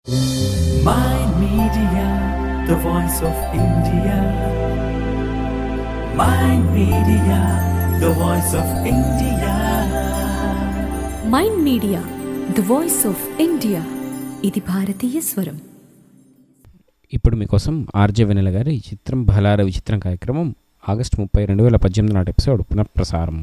My Media, the voice of India. My Media, the voice of India. Mind media the voice of India ఇది భారతీయ స్వరం ఇప్పుడు మీకోసం RJ వెనెల గారి ఈ చిత్రం బలార విచిత్రం కార్యక్రమం ఆగస్టు ముప్పై రెండు వేల పద్దెనిమిది నాటి ఎపిసోడ్ పునఃప్రసారం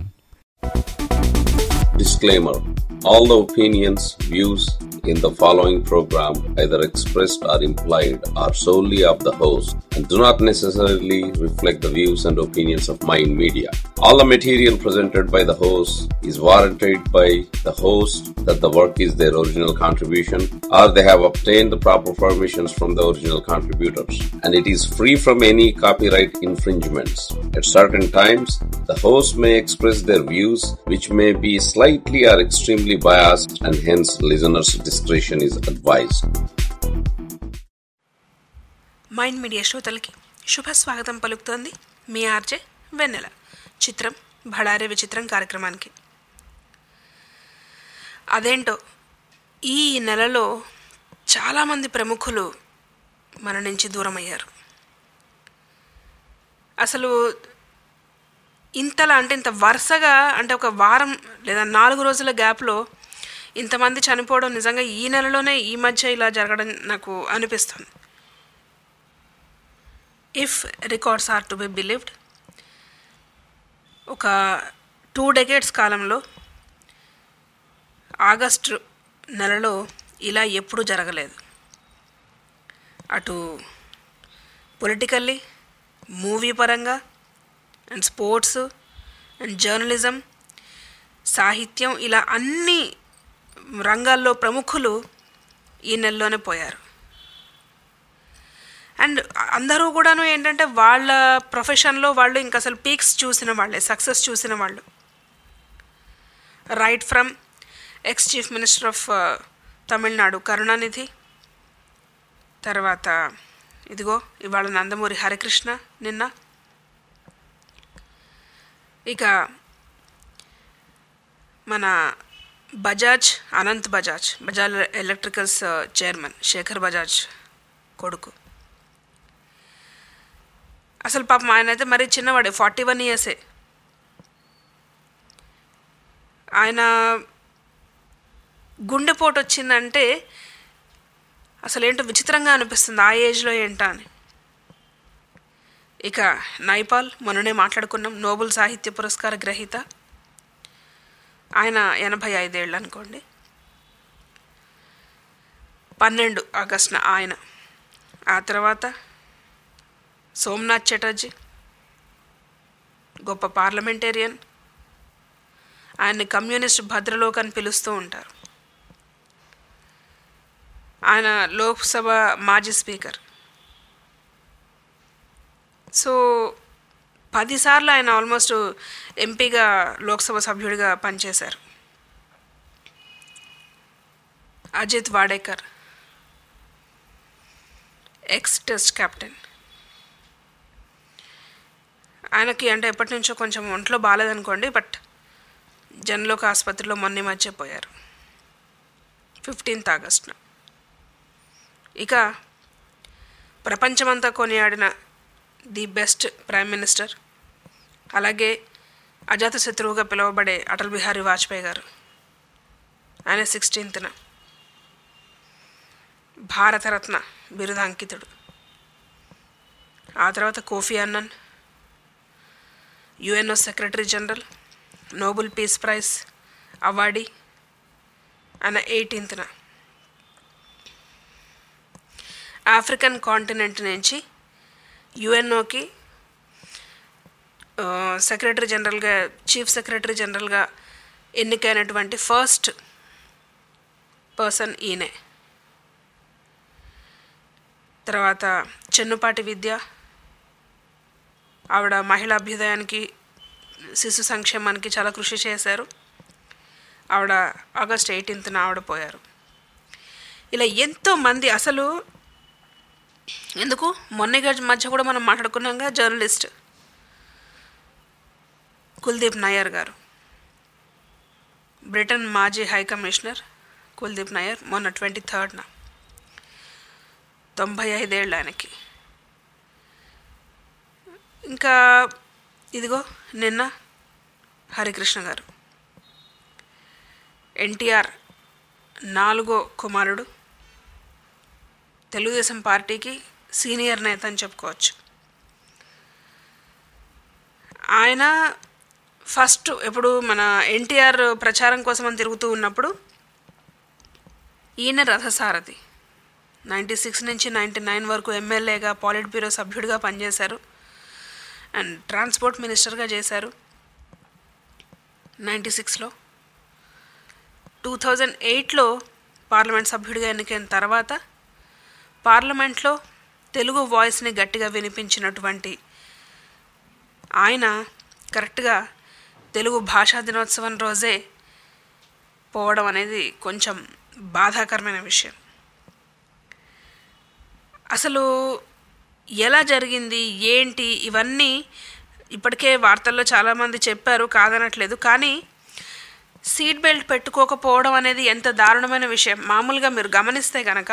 Disclaimer All the opinions, views in the following program, either expressed or implied, are solely of the host and do not necessarily reflect the views and opinions of Mind Media. All the material presented by the host is warranted by the host that the work is their original contribution or they have obtained the proper permissions from the original contributors and it is free from any copyright infringements. At certain times, the host may express their views which may be slightly or extremely biased and hence listeners' discretion is advised. Mind media శ్రోతలకి శుభ స్వాగతం పలుకుతోంది మీ RJ వెన్నెల చిత్రం భడారే విచిత్రం కార్యక్రమానికి అదేంటో ఈ నెలలో చాలామంది ప్రముఖులు మన నుంచి దూరం అయ్యారు అసలు ఇంతలా అంటే ఇంత వరుసగా అంటే ఒక వారం లేదా నాలుగు రోజుల గ్యాప్లో ఇంతమంది చనిపోవడం నిజంగా ఈ నెలలోనే ఈ మధ్య ఇలా జరగడం నాకు అనిపిస్తుంది if records are to be believed ఒక టూ డెకేడ్స్ కాలంలో ఆగస్టు నెలలో ఇలా ఎప్పుడూ జరగలేదు అటు పొలిటికల్లీ మూవీ పరంగా అండ్ స్పోర్ట్స్ అండ్ జర్నలిజం సాహిత్యం ఇలా అన్ని రంగాల్లో ప్రముఖులు ఈ నెలలోనే పోయారు అండ్ అందరూ కూడాను ఏంటంటే వాళ్ళ ప్రొఫెషన్లో వాళ్ళు ఇంకా అసలు పీక్స్ చూసిన వాళ్ళే సక్సెస్ చూసిన వాళ్ళు right from ex chief minister of Tamil Nadu Karunanidhi తర్వాత ఇదిగో ఇవాళ నందమూరి హరికృష్ణ నిన్న ఇక మన బజాజ్ అనంత్ బజాజ్ బజాజ్ ఎలక్ట్రికల్స్ చైర్మన్ శేఖర్ బజాజ్ కొడుకు అసలు పాపం ఆయన అయితే మరీ చిన్నవాడే ఫార్టీ వన్ ఇయర్సే ఆయన గుండెపోటు వచ్చిందంటే అసలు ఏంటో విచిత్రంగా అనిపిస్తుంది ఆ ఏజ్లో ఏంటా అని ఇక నైపాల్ మొన్ననే మాట్లాడుకున్నాం నోబెల్ సాహిత్య పురస్కార గ్రహీత ఆయన ఎనభై ఐదేళ్ళు అనుకోండి పన్నెండు ఆగస్టున ఆయన ఆ తర్వాత సోమనాథ్ చటర్జీ గొప్ప పార్లమెంటేరియన్ ఆయన్ని కమ్యూనిస్ట్ భద్రలోక్ అని పిలుస్తూ ఉంటారు ఆయన లోక్సభ మాజీ స్పీకర్ సో పదిసార్లు ఆయన ఆల్మోస్ట్ ఎంపీగా లోక్సభ సభ్యుడిగా పనిచేశారు Ajit Wadekar ex test captain ఆయనకి అంటే ఎప్పటి నుంచో కొంచెం ఒంట్లో బాగాలేదనుకోండి బట్ జన్లోక్ ఆసుపత్రిలో మొన్న ఈ మధ్య పోయారు ఫిఫ్టీన్త్ ఆగస్టున ఇక ప్రపంచమంతా కొనియాడిన ది బెస్ట్ ప్రైమ్ మినిస్టర్ అలాగే అజాత శత్రువుగా పిలువబడే అటల్ బిహారీ వాజ్పేయి గారు ఆయన సిక్స్టీన్త్న భారతరత్న బిరుదాంకితుడు ఆ తర్వాత Kofi Annan UNO secretary general Nobel peace prize awardee ఆయన ఎయిటీన్త్న ఆఫ్రికన్ కాంటినెంట్ నుంచి యుఎన్ఓకి సెక్రటరీ జనరల్గా చీఫ్ సెక్రటరీ జనరల్గా ఎన్నికైనటువంటి ఫస్ట్ పర్సన్ ఈయనే తర్వాత చెన్నుపాటి విద్య ఆవిడ మహిళా అభ్యుదయానికి శిశు సంక్షేమానికి చాలా కృషి చేశారు ఆవిడ ఆగస్ట్ ఎయిటీన్త్న ఆవిడ పోయారు ఇలా ఎంతోమంది అసలు ఎందుకు మొన్న మధ్య కూడా మనం మాట్లాడుకున్నాంగా జర్నలిస్ట్ కుల్దీప్ నాయర్ గారు బ్రిటన్ మాజీ హై కమిషనర్ కుల్దీప్ నాయర్ మొన్న ట్వంటీ థర్డ్న తొంభై ఐదేళ్ళు ఆయనకి ఇంకా ఇదిగో నిన్న హరికృష్ణ గారు ఎన్టీఆర్ నాలుగో కుమారుడు తెలుగుదేశం పార్టీకి సీనియర్ నేత అని చెప్పుకోవచ్చు ఆయన ఫస్ట్ ఎప్పుడు మన ఎన్టీఆర్ ప్రచారం కోసం అని తిరుగుతూ ఉన్నప్పుడు ఈయన రథసారథి నైంటీ సిక్స్ నుంచి నైంటీ నైన్ వరకు ఎమ్మెల్యేగా పాలిట్ బ్యూరో సభ్యుడిగా పనిచేశారు అండ్ ట్రాన్స్పోర్ట్ మినిస్టర్గా చేశారు నైంటీ సిక్స్లో టూ థౌజండ్ ఎయిట్లో పార్లమెంట్ సభ్యుడిగా ఎన్నికైన తర్వాత పార్లమెంట్లో తెలుగు వాయిస్ని గట్టిగా వినిపించినటువంటి ఆయన కరెక్ట్గా తెలుగు భాషా దినోత్సవం రోజే పోవడం అనేది కొంచెం బాధాకరమైన విషయం అసలు ఎలా జరిగింది ఏంటి ఇవన్నీ ఇప్పటికే వార్తల్లో చాలామంది చెప్పారు కాదనట్లేదు కానీ సీట్ బెల్ట్ పెట్టుకోకపోవడం అనేది ఎంత దారుణమైన విషయం మామూలుగా మీరు గమనిస్తే కనుక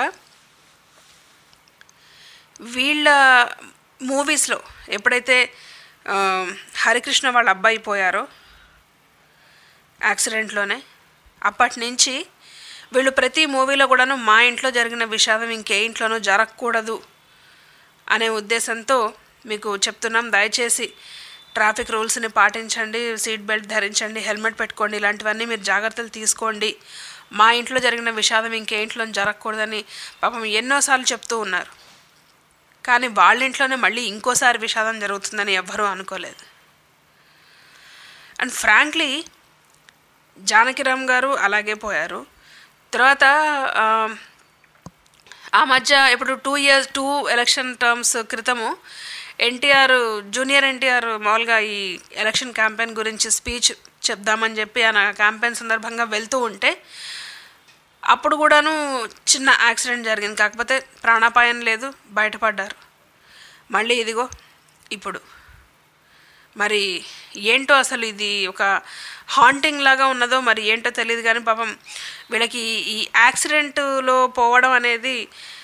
వీళ్ళ మూవీస్లో ఎప్పుడైతే ఆ, హరికృష్ణ వాళ్ళ అబ్బాయి పోయారో యాక్సిడెంట్లోనే అప్పటి నుంచి వీళ్ళు ప్రతి మూవీలో కూడాను మా ఇంట్లో జరిగిన విషాదం ఇంకే ఇంట్లోనూ జరగకూడదు అనే ఉద్దేశంతో మీకు చెప్తున్నాం దయచేసి ట్రాఫిక్ రూల్స్ని పాటించండి సీట్ బెల్ట్ ధరించండి హెల్మెట్ పెట్టుకోండి ఇలాంటివన్నీ మీరు జాగ్రత్తలు తీసుకోండి మా ఇంట్లో జరిగిన విషాదం ఇంకే ఇంట్లో జరగకూడదని పాపం ఎన్నోసార్లు చెప్తూ ఉన్నారు కానీ వాళ్ళ ఇంట్లోనే మళ్ళీ ఇంకోసారి విషాదం జరుగుతుందని ఎవ్వరూ అనుకోలేదు అండ్ ఫ్రాంక్లీ జానకిరామ్ గారు అలాగే పోయారు తర్వాత ఆ, ఆ మధ్య ఇప్పుడు two years two election terms క్రితము ఎన్టీఆర్ జూనియర్ ఎన్టీఆర్ మామూలుగా ఈ ఎలక్షన్ క్యాంపెయిన్ గురించి స్పీచ్ చెప్దామని చెప్పి ఆయన క్యాంపెయిన్ సందర్భంగా వెళ్తూ ఉంటే అప్పుడు కూడాను చిన్న యాక్సిడెంట్ జరిగింది కాకపోతే ప్రాణాపాయం లేదు బయటపడ్డారు మళ్ళీ ఇదిగో ఇప్పుడు మరి ఏంటో అసలు ఇది ఒక హాంటింగ్ లాగా ఉన్నదో మరి ఏంటో తెలియదు కానీ పాపం వీళ్ళకి ఈ యాక్సిడెంట్లో పోవడం అనేది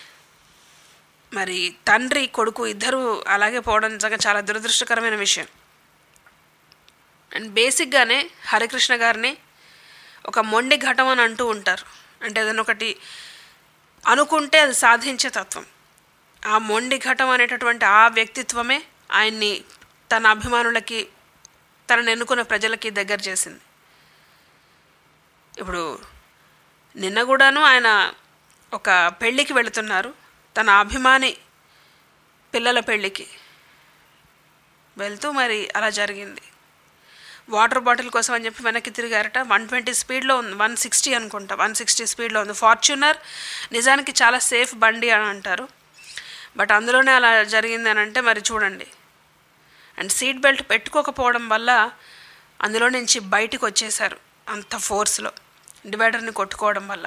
మరి తండ్రి కొడుకు ఇద్దరు అలాగే పోవడం నిజంగా చాలా దురదృష్టకరమైన విషయం అండ్ బేసిక్గానే హరికృష్ణ గారిని ఒక మొండి ఘటం అని అంటూ ఉంటారు అంటే ఏదైనా ఒకటి అనుకుంటే అది సాధించే తత్వం ఆ మొండి ఘటం అనేటటువంటి ఆ వ్యక్తిత్వమే ఆయన్ని తన అభిమానులకి తనను ఎన్నుకున్న ప్రజలకి దగ్గర చేసింది ఇప్పుడు నిన్న కూడాను ఆయన ఒక పెళ్ళికి వెళుతున్నారు తన అభిమాని పిల్లల పెళ్ళికి వెళ్తూ మరి అలా జరిగింది వాటర్ బాటిల్ కోసం అని చెప్పి వెనక్కి తిరిగారట వన్ ట్వంటీ స్పీడ్లో ఉంది వన్ సిక్స్టీ అనుకుంటా వన్ సిక్స్టీ స్పీడ్లో ఉంది ఫార్చ్యూనర్ నిజానికి చాలా సేఫ్ బండి అని అంటారు బట్ అందులోనే అలా జరిగింది అని అంటే మరి చూడండి అండ్ సీట్ బెల్ట్ పెట్టుకోకపోవడం వల్ల అందులో నుంచి బయటికి వచ్చేసారు అంత ఫోర్స్లో డివైడర్ని కొట్టుకోవడం వల్ల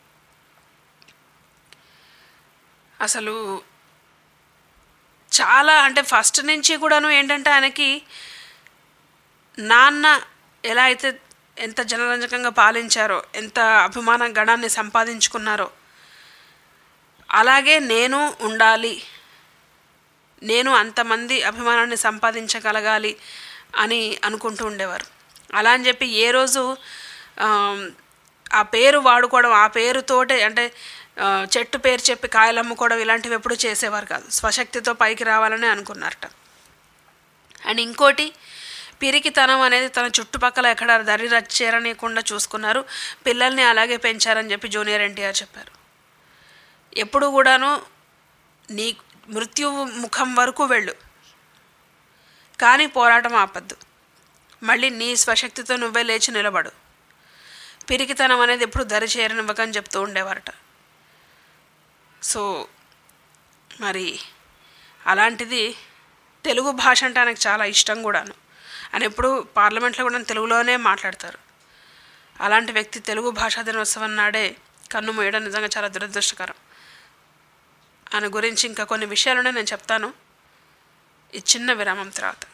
అసలు చాలా అంటే ఫస్ట్ నుంచి కూడాను ఏంటంటే ఆయనకి నాన్న ఎలా అయితే ఎంత జనరంజకంగా పాలించారో ఎంత అభిమాన గణాన్ని సంపాదించుకున్నారో అలాగే నేను ఉండాలి నేను అంతమంది అభిమానాన్ని సంపాదించగలగాలి అని అనుకుంటూ ఉండేవారు అలా అని చెప్పి ఏ రోజు ఆమ్, ఆ పేరు వాడుకోవడం ఆ పేరుతోటే అంటే ఆ, చెట్టు పేరు చెప్పి కాయలు అమ్ముకోవడం ఇలాంటివి ఎప్పుడూ చేసేవారు కాదు స్వశక్తితో పైకి రావాలని అనుకున్నారట అండ్ ఇంకోటి పిరికితనం అనేది తన చుట్టుపక్కల ఎక్కడ దరి చేరనీయకుండా చూసుకున్నారు పిల్లల్ని అలాగే పెంచారని చెప్పి జూనియర్ ఎన్టీఆర్ చెప్పారు ఎప్పుడు కూడాను నీ మృత్యు ముఖం వరకు వెళ్ళు కానీ పోరాటం ఆపద్దు మళ్ళీ నీ స్వశక్తితో నువ్వే లేచి నిలబడు పిరికితనం అనేది ఎప్పుడు దరి చేరనివ్వకని చెప్తూ ఉండేవారట సో మరి అలాంటిది తెలుగు భాష అంటే ఆయనకు చాలా ఇష్టం కూడాను ఆయన ఎప్పుడు పార్లమెంట్లో కూడా తెలుగులోనే మాట్లాడతారు అలాంటి వ్యక్తి తెలుగు భాషా దినోత్సవం నాడే కన్ను మూయడం నిజంగా చాలా దురదృష్టకరం ఆయన గురించి ఇంకా కొన్ని విషయాలునే నేను చెప్తాను ఈ చిన్న విరామం తర్వాత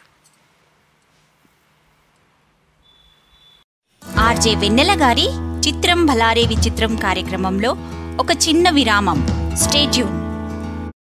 ఆర్జే వెన్నెల గారి చిత్రం భలారే విచిత్రం కార్యక్రమంలో ఒక చిన్న విరామం స్టేట్యూన్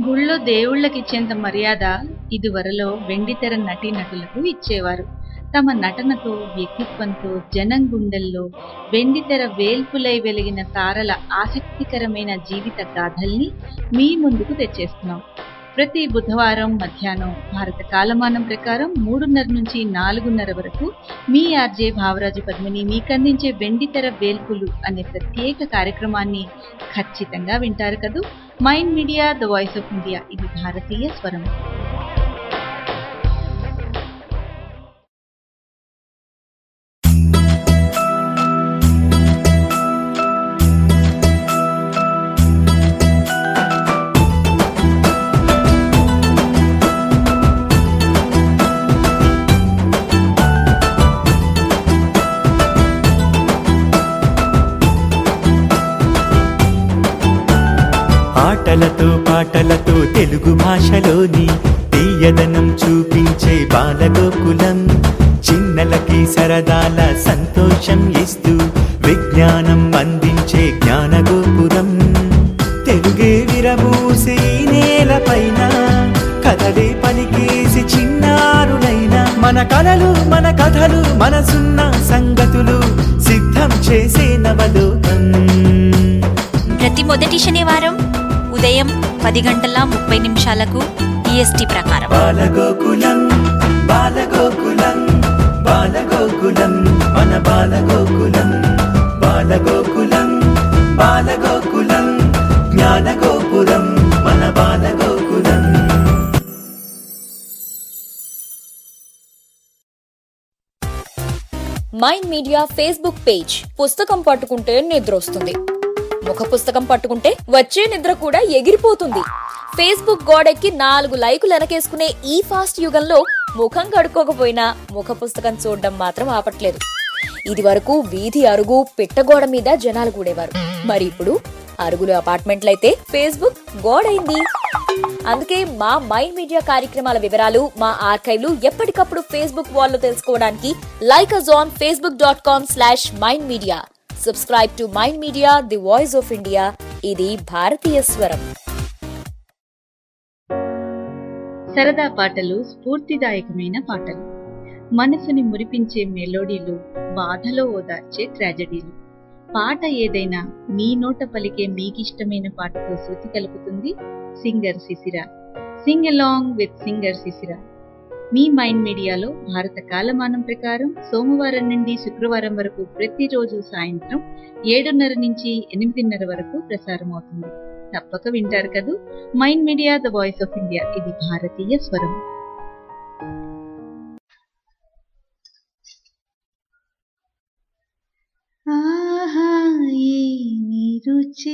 గుళ్ళో దేవుళ్ళకిచ్చేంత మర్యాద ఇదివరలో వెండితెర నటీనటులకు ఇచ్చేవారు తమ నటనతో వ్యక్తిత్వంతో జనం గుండెల్లో వెండితెర వేల్పులై వెలిగిన తారల ఆసక్తికరమైన జీవిత గాథల్ని మీ ముందుకు తెచ్చేస్తున్నాం ప్రతి బుధవారం మధ్యాహ్నం భారత కాలమానం ప్రకారం మూడున్నర నుంచి నాలుగున్నర వరకు మీ ఆర్జే భావరాజు పద్మిని మీకందించే వెండితెర వేల్పులు అనే ప్రత్యేక కార్యక్రమాన్ని ఖచ్చితంగా వింటారు కదూ mind media the voice of India ఇది భారతీయ స్వరం ఆటలతో పాటలతో తెలుగు భాషలోని తీయదనం చూపించే బాలగోకులం చిన్నలకి సరదాల సంతోషం ఇస్తూ విజ్ఞానం అందించే జ్ఞానగోపురం తెలుగే విరబూసి ఈ నేలపైన కథలే పలికేసి చిన్నారులైన మన కలలు మన కథలు మనసున్న సంగతులు సిద్ధం చేసే నవలోకం ప్రతి మొదటి శనివారం ఉదయం పది గంటల ముప్పై నిమిషాలకు ఈఎస్టీ ప్రకారం బాలగోకులం బాలగోకులం బాలగోకులం మన బాలగోకులం బాలగోకులం బాలగోకులం జ్ఞానగోపురం మన Balagokulam mind media Facebook page పుస్తకం పట్టుకుంటే నిద్ర వస్తుంది ముఖ పుస్తకం పట్టుకుంటే వచ్చే నిద్ర కూడా ఎగిరిపోతుంది ఫేస్బుక్ గోడెక్కి నాలుగు లైకులు వెనకేసుకునే ఈ ఫాస్ట్ యుగంలో ముఖం కడుక్కోకపోయినా ముఖ పుస్తకం చూడడం మాత్రం ఆపట్లేదు ఇది వరకు వీధి అరుగు పిట్టగోడ మీద జనాలు కూడేవారు మరి ఇప్పుడు అరుగులు అపార్ట్మెంట్లయితే ఫేస్బుక్ గోడైంది అందుకే మా మైండ్ మీడియా కార్యక్రమాల వివరాలు మా ఆర్కైవ్లు ఎప్పటికప్పుడు ఫేస్బుక్ వాల్లో తెలుసుకోవడానికి like us on Facebook dot com slash mind media subscribe to mind media the voice of India ఇది భారతీయ స్వరం సరదా పాటలు స్ఫూర్తిదాయకమైన పాటలు మనసుని మురిపించే మెలోడీలు బాధలో ఓదార్చే ట్రాజడీలు పాట ఏదైనా మీ నోట పలికే మీకిష్టమైన పాటతో శృతి కలుపుతుంది సింగర్ శిశిర సింగ్ అలాంగ్ విత్ సింగర్ శిశిర మీ మైండ్ మీడియాలో భారత కాలమానం ప్రకారం సోమవారం నుండి శుక్రవారం వరకు ప్రతిరోజు సాయంత్రం ఏడున్నర నుంచి ఎనిమిదిన్నర వరకు ప్రసారం అవుతుంది తప్పక వింటారు కదూ mind media the voice of India ఇది భారతీయ స్వరం ఆహా ఏమి రుచి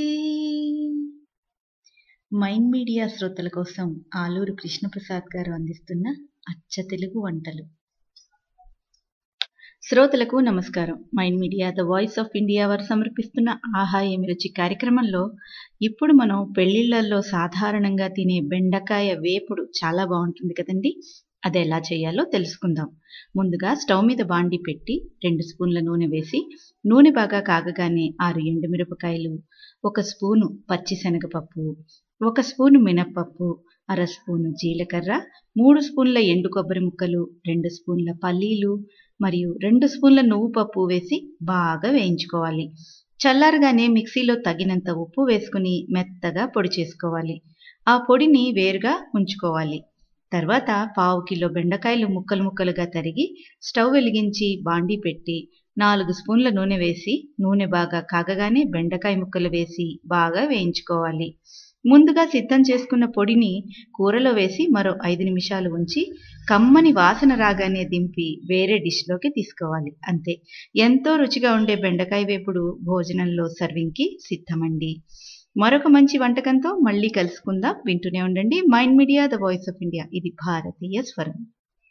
మైండ్ మీడియా శ్రోతల కోసం ఆలూరు కృష్ణప్రసాద్ గారు అందిస్తున్న అచ్చ తెలుగు వంటలు శ్రోతలకు నమస్కారం mind media the voice of India వారు సమర్పిస్తున్న ఆహా ఏమి రుచి కార్యక్రమంలో ఇప్పుడు మనం పెళ్లిళ్లలో సాధారణంగా తినే బెండకాయ వేపుడు చాలా బాగుంటుంది కదండి అది ఎలా చేయాలో తెలుసుకుందాం ముందుగా స్టవ్ మీద బాండి పెట్టి రెండు స్పూన్ల నూనె వేసి నూనె బాగా కాగగానే ఆరు ఎండుమిరపకాయలు ఒక స్పూను పచ్చిశనగపప్పు ఒక స్పూను మినప్పప్పు అర స్పూను జీలకర్ర మూడు స్పూన్ల ఎండు కొబ్బరి ముక్కలు రెండు స్పూన్ల పల్లీలు మరియు రెండు స్పూన్ల నువ్వు పప్పు వేసి బాగా వేయించుకోవాలి చల్లారగానే మిక్సీలో తగినంత ఉప్పు వేసుకుని మెత్తగా పొడి చేసుకోవాలి ఆ పొడిని వేరుగా ఉంచుకోవాలి తర్వాత పావు కిలో బెండకాయలు ముక్కలు ముక్కలుగా తరిగి స్టవ్ వెలిగించి బాండీ పెట్టి నాలుగు స్పూన్ల నూనె వేసి నూనె బాగా కాగగానే బెండకాయ ముక్కలు వేసి బాగా వేయించుకోవాలి ముందుగా సిద్ధం చేసుకున్న పొడిని కూరలో వేసి మరో ఐదు నిమిషాలు ఉంచి కమ్మని వాసన రాగానే దింపి వేరే డిష్లోకి తీసుకోవాలి అంతే ఎంతో రుచిగా ఉండే బెండకాయ వేపుడు భోజనంలో సర్వింగ్కి సిద్ధమండి మరొక మంచి వంటకంతో మళ్ళీ కలుసుకుందాం వింటూనే ఉండండి mind media the voice of India ఇది భారతీయ స్వరం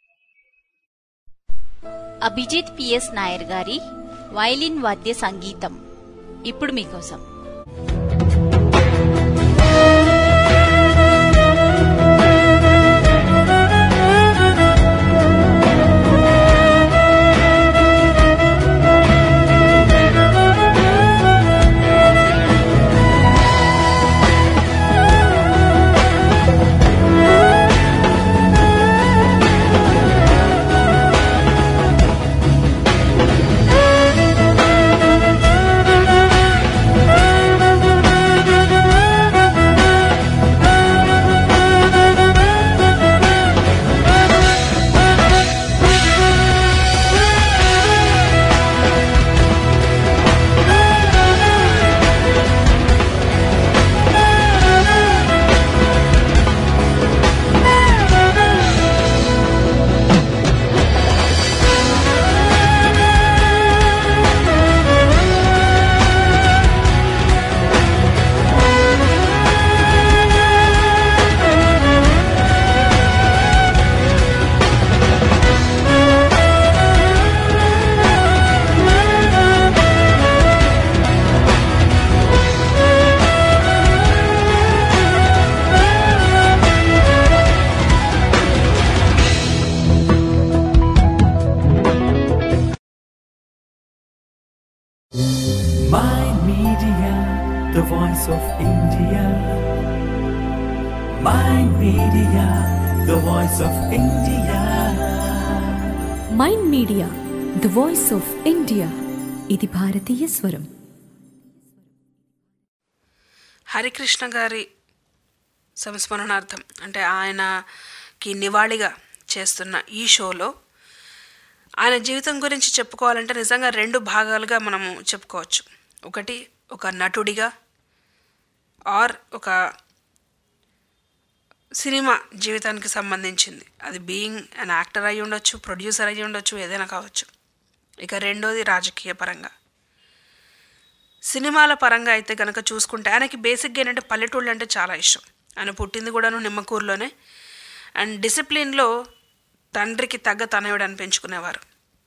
అభిజిత్ పిఎస్ నాయర్ గారి వైలిన్ వాద్య సంగీతం ఇప్పుడు మీకోసం ఆ voice of India. Mind Media, the voice of India. Mind media the voice of India ఇది భారతీయ స్వరం హరికృష్ణ గారి సంస్మరణార్థం అంటే ఆయనకి నివాళిగా చేస్తున్న ఈ షోలో ఆయన జీవితం గురించి చెప్పుకోవాలంటే నిజంగా రెండు భాగాలుగా మనము చెప్పుకోవచ్చు ఒకటి ఒక నటుడిగా ఆర్ ఒక సినిమా జీవితానికి సంబంధించింది అది బీయింగ్ అన్ యాక్టర్ అయి ఉండొచ్చు ప్రొడ్యూసర్ అయి ఉండొచ్చు ఏదైనా కావచ్చు ఇక రెండోది రాజకీయ పరంగా సినిమాల పరంగా అయితే కనుక చూసుకుంటే ఆయనకి బేసిక్గా ఏంటంటే పల్లెటూళ్ళు అంటే చాలా ఇష్టం ఆయన పుట్టింది కూడాను నిమ్మకూరులోనే అండ్ డిసిప్లిన్లో తండ్రికి తగ్గ తనయుడు అని పెంచుకునేవారు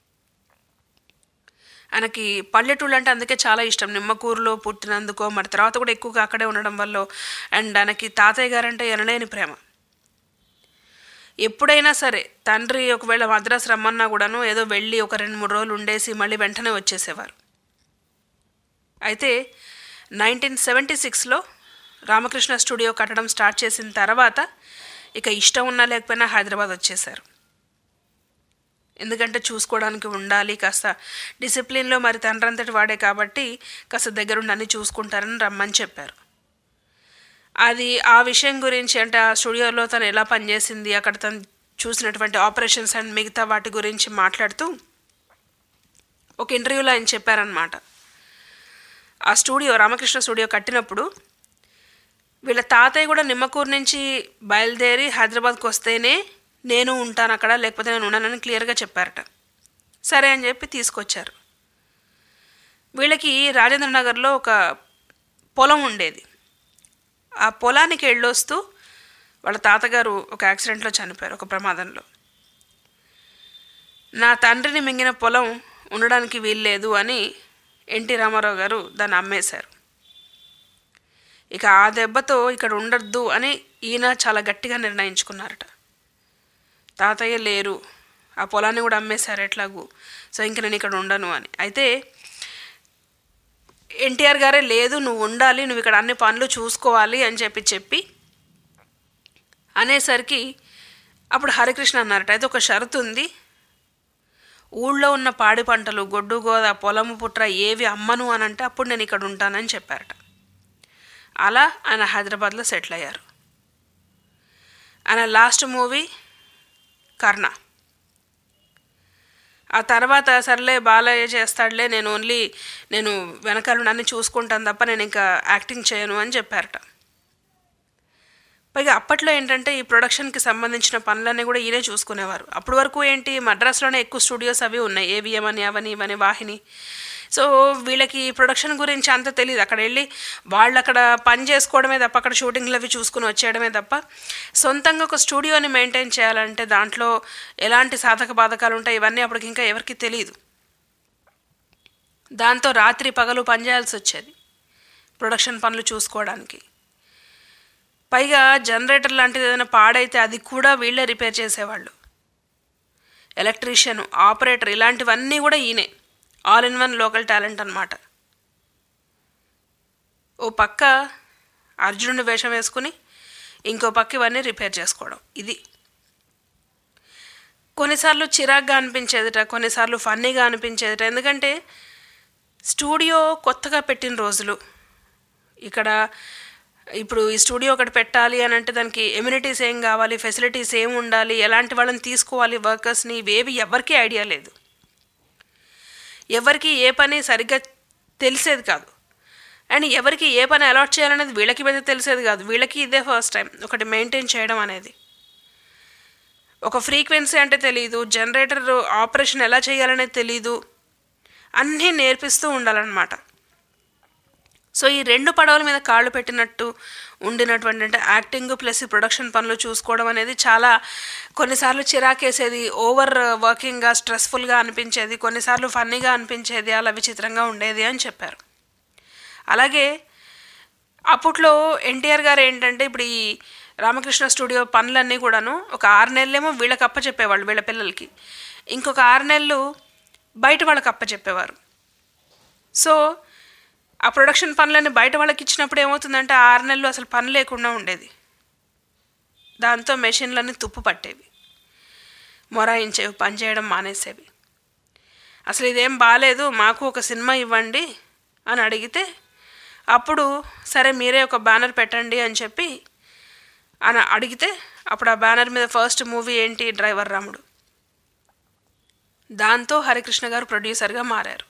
ఆయనకి పల్లెటూళ్ళు అంటే అందుకే చాలా ఇష్టం నిమ్మకూరులో పుట్టినందుకో మరి తర్వాత కూడా ఎక్కువగా అక్కడే ఉండడం వల్ల అండ్ ఆయనకి తాతయ్య గారంటే ఎనలేని ప్రేమ ఎప్పుడైనా సరే తండ్రి ఒకవేళ మద్రాసు రమ్మన్నా కూడాను ఏదో వెళ్ళి ఒక రెండు మూడు రోజులు ఉండేసి మళ్ళీ వెంటనే వచ్చేసేవారు అయితే నైన్టీన్ సెవెంటీ సిక్స్లో రామకృష్ణ స్టూడియో కట్టడం స్టార్ట్ చేసిన తర్వాత ఇక ఇష్టం ఉన్నా లేకపోయినా హైదరాబాద్ వచ్చేసారు ఎందుకంటే చూసుకోవడానికి ఉండాలి కాస్త డిసిప్లిన్లో మరి తండ్రి అంతటి వాడే కాబట్టి కాస్త దగ్గరుండి అన్ని చూసుకుంటారని రమ్మని చెప్పారు అది ఆ విషయం గురించి అంటే ఆ స్టూడియోలో తను ఎలా పనిచేసింది అక్కడ తను చూసినటువంటి ఆపరేషన్స్ అండ్ మిగతా వాటి గురించి మాట్లాడుతూ ఒక ఇంటర్వ్యూలో ఆయన చెప్పారనమాట ఆ స్టూడియో రామకృష్ణ స్టూడియో కట్టినప్పుడు వీళ్ళ తాతయ్య కూడా నిమ్మకూరు నుంచి బయలుదేరి హైదరాబాద్కి వస్తేనే నేను ఉంటాను అక్కడ లేకపోతే నేను ఉన్నానని క్లియర్గా చెప్పారట సరే అని చెప్పి తీసుకొచ్చారు వీళ్ళకి రాజేంద్ర నగర్లో ఒక పొలం ఉండేది ఆ పొలానికి వెళ్ళొస్తూ వాళ్ళ తాతగారు ఒక యాక్సిడెంట్లో చనిపోయారు ఒక ప్రమాదంలో నా తండ్రిని మింగిన పొలం ఉండడానికి వీల్లేదు అని ఎన్టీ రామారావు గారు దాన్ని అమ్మేశారు ఇక ఆ దెబ్బతో ఇక్కడ ఉండద్దు అని ఈయన చాలా గట్టిగా నిర్ణయించుకున్నారట తాతయ్య లేరు ఆ పొలాన్ని కూడా అమ్మేశారు ఎట్లాగూ సో ఇంక నేను ఇక్కడ ఉండను అని అయితే ఎన్టీఆర్ గారే లేదు నువ్వు ఉండాలి నువ్వు ఇక్కడ అన్ని పనులు చూసుకోవాలి అని చెప్పి చెప్పి అనేసరికి అప్పుడు హరికృష్ణ అన్నారట అయితే ఒక షరతు ఉంది ఊళ్ళో ఉన్న పాడి పంటలు గొడ్డు గోద పొలము పుట్ర ఏవి అమ్మను అని అంటే అప్పుడు నేను ఇక్కడ ఉంటానని చెప్పారట అలా ఆయన హైదరాబాద్లో సెటిల్ అయ్యారు ఆయన లాస్ట్ మూవీ కర్ణ ఆ తర్వాత సర్లే బాలయ్య చేస్తాడులే నేను ఓన్లీ నేను వెనకాల అన్ని చూసుకుంటాను తప్ప నేను ఇంకా యాక్టింగ్ చేయను అని చెప్పారట పైగా అప్పట్లో ఏంటంటే ఈ ప్రొడక్షన్కి సంబంధించిన పనులన్నీ కూడా ఈయనే చూసుకునేవారు అప్పటి వరకు ఏంటి మద్రాసులోనే ఎక్కువ స్టూడియోస్ అవి ఉన్నాయి ఏవిఎం అని అవని ఇవని వాహిని సో వీళ్ళకి ప్రొడక్షన్ గురించి అంత తెలియదు అక్కడ వెళ్ళి వాళ్ళు అక్కడ పని చేసుకోవడమే తప్ప అక్కడ షూటింగ్లు అవి చూసుకుని వచ్చేయడమే తప్ప సొంతంగా ఒక స్టూడియోని మెయింటైన్ చేయాలంటే దాంట్లో ఎలాంటి సాధక బాధకాలు ఉంటాయి ఇవన్నీ అప్పటికి ఇంకా ఎవరికి తెలియదు దాంతో రాత్రి పగలు పనిచేయాల్సి వచ్చేది ప్రొడక్షన్ పనులు చూసుకోవడానికి పైగా జనరేటర్ లాంటిది ఏదైనా పాడైతే అది కూడా వీళ్ళే రిపేర్ చేసేవాళ్ళు ఎలక్ట్రీషియన్ ఆపరేటర్ ఇలాంటివన్నీ కూడా ఈయనే all in one local talent అనమాట ఓ పక్క అర్జునుడి వేషం వేసుకుని ఇంకో పక్క ఇవన్నీ రిపేర్ చేసుకోవడం ఇది కొన్నిసార్లు చిరాగ్గా అనిపించేదిట కొన్నిసార్లు ఫన్నీగా అనిపించేదిట ఎందుకంటే స్టూడియో కొత్తగా పెట్టిన రోజులు ఇక్కడ ఇప్పుడు ఈ స్టూడియో ఒకటి పెట్టాలి అని అంటే దానికి ఎమ్యూనిటీస్ ఏం కావాలి ఫెసిలిటీస్ ఏం ఉండాలి ఎలాంటి వాళ్ళని తీసుకోవాలి వర్కర్స్ని ఇవేవి ఎవరికీ ఐడియా లేదు ఎవరికి ఏ పని సరిగ్గా తెలిసేది కాదు అండ్ ఎవరికి ఏ పని అలాట్ చేయాలనేది వీళ్ళకి మీద తెలిసేది కాదు వీళ్ళకి ఇదే ఫస్ట్ టైం ఒకటి మెయింటైన్ చేయడం అనేది ఒక ఫ్రీక్వెన్సీ అంటే తెలియదు జనరేటర్ ఆపరేషన్ ఎలా చేయాలనేది తెలీదు అన్నీ నేర్పిస్తూ ఉండాలన్నమాట సో ఈ రెండు పడవల మీద కాళ్ళు పెట్టినట్టు ఉండినటువంటి అంటే యాక్టింగ్ ప్లస్ ఈ ప్రొడక్షన్ పనులు చూసుకోవడం అనేది చాలా కొన్నిసార్లు చిరాకేసేది ఓవర్ వర్కింగ్గా స్ట్రెస్ఫుల్గా అనిపించేది కొన్నిసార్లు ఫన్నీగా అనిపించేది అలా విచిత్రంగా ఉండేది అని చెప్పారు అలాగే అప్పట్లో ఎన్టీఆర్ గారు ఏంటంటే ఇప్పుడు ఈ రామకృష్ణ స్టూడియో పనులన్నీ కూడాను ఒక ఆరు నెలలేమో వీళ్ళకి అప్ప చెప్పేవాళ్ళు వీళ్ళ పిల్లలకి ఇంకొక ఆరు నెలలు బయట వాళ్ళకి అప్ప చెప్పేవారు సో ఆ ప్రొడక్షన్ పనులన్నీ బయట వాళ్ళకి ఇచ్చినప్పుడు ఏమవుతుందంటే ఆ ఆరు నెలలు అసలు పని లేకుండా ఉండేది దాంతో మెషిన్లన్నీ తుప్పు పట్టేవి మొరాయించేవి పని చేయడం మానేసేవి అసలు ఇదేం బాగాలేదు మాకు ఒక సినిమా ఇవ్వండి అని అడిగితే అప్పుడు సరే మీరే ఒక బ్యానర్ పెట్టండి అని చెప్పి అని అడిగితే అప్పుడు ఆ బ్యానర్ మీద ఫస్ట్ మూవీ ఏంటి డ్రైవర్ రాముడు దాంతో హరికృష్ణ గారు ప్రొడ్యూసర్గా మారారు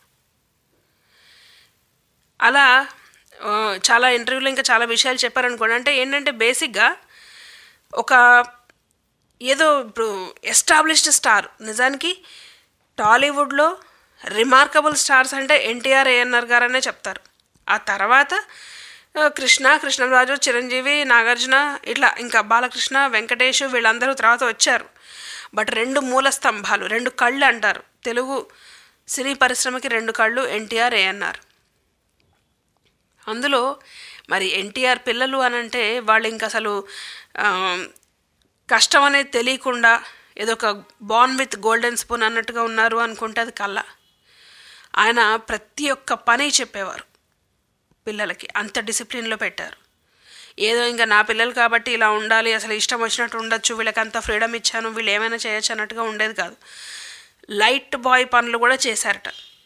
అలా ఆ, చాలా ఇంటర్వ్యూలో ఇంకా చాలా విషయాలు చెప్పారనుకోండి అంటే ఏంటంటే బేసిక్గా ఒక ఏదో ఇప్పుడు ఎస్టాబ్లిష్డ్ స్టార్ నిజానికి టాలీవుడ్లో రిమార్కబుల్ స్టార్స్ అంటే ఎన్టీఆర్ ఏఎన్ఆర్ గారనే చెప్తారు ఆ తర్వాత ఆ, కృష్ణ కృష్ణరాజు చిరంజీవి నాగార్జున ఇట్లా ఇంకా బాలకృష్ణ వెంకటేష్ వీళ్ళందరూ తర్వాత వచ్చారు బట్ రెండు మూల స్తంభాలు రెండు కళ్ళు అంటారు తెలుగు సినీ పరిశ్రమకి రెండు కళ్ళు ఎన్టీఆర్ ఏఎన్ఆర్ అందులో మరి ఎన్టీఆర్ పిల్లలు అని అంటే వాళ్ళు ఇంక అసలు ఆ, కష్టం అనేది తెలియకుండా ఏదో ఒక బాన్ విత్ గోల్డెన్ స్పూన్ అన్నట్టుగా ఉన్నారు అనుకుంటే అది కళ్ళ ఆయన ప్రతి ఒక్క పని చెప్పేవారు పిల్లలకి అంత డిసిప్లిన్లో పెట్టారు ఏదో ఇంకా నా పిల్లలు కాబట్టి ఇలా ఉండాలి అసలు ఇష్టం వచ్చినట్టు ఉండొచ్చు వీళ్ళకి అంత ఫ్రీడమ్ ఇచ్చాను వీళ్ళు ఏమైనా చేయొచ్చు అన్నట్టుగా ఉండేది కాదు లైట్ బాయ్ పనులు కూడా చేశారట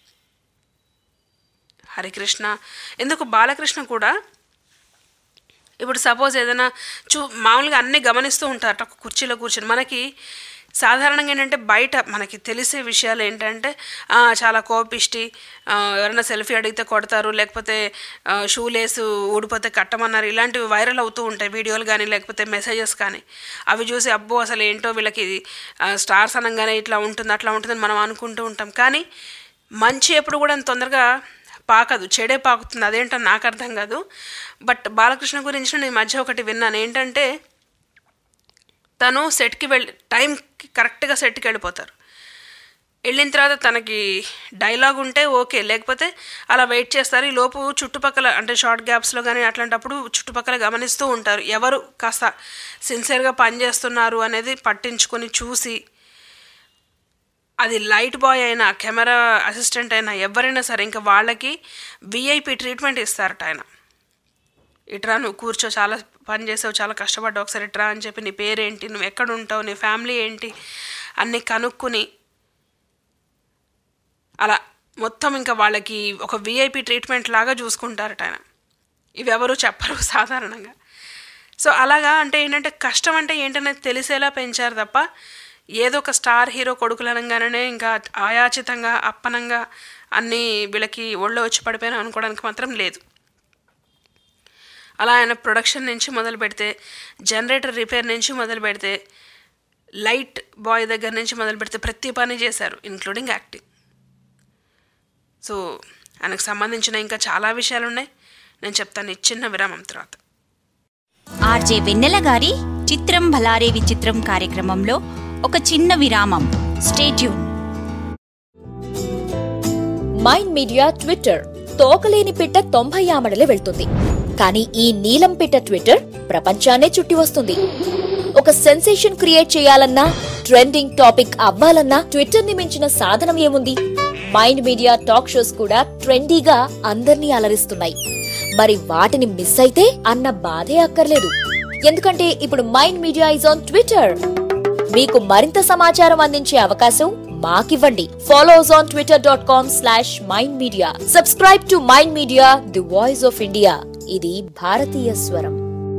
హరికృష్ణ ఎందుకు బాలకృష్ణ కూడా ఇప్పుడు సపోజ్ ఏదైనా చూ మామూలుగా అన్నీ గమనిస్తూ ఉంటారట ఒక కుర్చీలో కూర్చొని మనకి సాధారణంగా ఏంటంటే బయట మనకి తెలిసే విషయాలు ఏంటంటే ఆ, చాలా కోపిష్టి ఆ, ఎవరైనా సెల్ఫీ అడిగితే కొడతారు లేకపోతే షూ లేసు ఊడిపోతే కట్టమన్నారు ఇలాంటివి వైరల్ అవుతూ ఉంటాయి వీడియోలు కానీ లేకపోతే మెసేజెస్ కానీ అవి చూసి అబ్బో అసలు ఏంటో వీళ్ళకి ఆ, స్టార్స్ అనగానే ఇట్లా ఉంటుంది అట్లా ఉంటుందని మనం అనుకుంటూ ఉంటాం కానీ మంచి ఎప్పుడు కూడా అంత తొందరగా పాకదు చెడే పాకుతుంది అదేంటో నాకు అర్థం కాదు బట్ బాలకృష్ణ గురించి నేను ఈ మధ్య ఒకటి విన్నాను ఏంటంటే తను సెట్కి వెళ్ళి టైంకి కరెక్ట్గా సెట్కి వెళ్ళిపోతారు వెళ్ళిన తర్వాత తనకి డైలాగ్ ఉంటే ఓకే లేకపోతే అలా వెయిట్ చేస్తారు ఈ లోపు చుట్టుపక్కల అంటే షార్ట్ గ్యాప్స్లో కానీ అట్లాంటప్పుడు చుట్టుపక్కల గమనిస్తూ ఉంటారు ఎవరు కాస్త సిన్సియర్గా పనిచేస్తున్నారు అనేది పట్టించుకొని చూసి అది లైట్ బాయ్ అయినా కెమెరా అసిస్టెంట్ అయినా ఎవరైనా సరే ఇంకా వాళ్ళకి విఐపి ట్రీట్మెంట్ ఇస్తారట ఆయన ఇట్రా నువ్వు కూర్చో చాలా పని చేసావు చాలా కష్టపడ్డావు ఒకసారి ఇట్రా అని చెప్పి నీ పేరేంటి నువ్వు ఎక్కడ ఉంటావు నీ ఫ్యామిలీ ఏంటి అన్నీ కనుక్కుని అలా మొత్తం ఇంకా వాళ్ళకి ఒక విఐపి ట్రీట్మెంట్ లాగా చూసుకుంటారట ఆయన ఇవి ఎవరు చెప్పరు సాధారణంగా సో అలాగా అంటే ఏంటంటే కష్టం అంటే ఏంటనేది తెలిసేలా పెంచారు తప్ప ఏదో ఒక స్టార్ హీరో కొడుకులనగానే ఇంకా ఆయాచితంగా అప్పనంగా అన్నీ వీళ్ళకి ఒళ్ళో వచ్చి పడిపోయినా అనుకోవడానికి మాత్రం లేదు అలా ఆయన ప్రొడక్షన్ నుంచి మొదలు పెడితే జనరేటర్ రిపేర్ నుంచి మొదలు పెడితే లైట్ బాయ్ దగ్గర నుంచి మొదలు పెడితే ప్రతి పని చేశారు ఇంక్లూడింగ్ యాక్టింగ్ సో ఆయనకు సంబంధించిన ఇంకా చాలా విషయాలు ఉన్నాయి నేను చెప్తాను ఈ చిన్న విరామం తర్వాత ఆర్జే వెన్నెల గారి చిత్రం భలారే విచిత్రం కార్యక్రమంలో ఒక చిన్న విరామం స్టేట్యూన్ మైండ్ మీడియా ట్విట్టర్ తోకలేని పిట్ట తొంభై ఆమడలే వెళ్తుంది కానీ ఈ నీలం పిట్ట ట్విట్టర్ ప్రపంచాన్నే చుట్టి వస్తుంది ఒక సెన్సేషన్ క్రియేట్ చేయాలన్నా ట్రెండింగ్ టాపిక్ అవ్వాలన్నా ట్విట్టర్ ని మించిన సాధనం ఏముంది మైండ్ మీడియా టాక్ షోస్ కూడా ట్రెండీగా అందర్నీ అలరిస్తున్నాయి మరి వాటిని మిస్ అయితే అన్న బాధే అక్కర్లేదు ఎందుకంటే ఇప్పుడు mind media is on Twitter మీకు మరింత సమాచారం అందించే అవకాశం మాకివ్వండి follow us on Twitter dot com slash mind media subscribe to mind media the voice of India ఇది భారతీయ స్వరం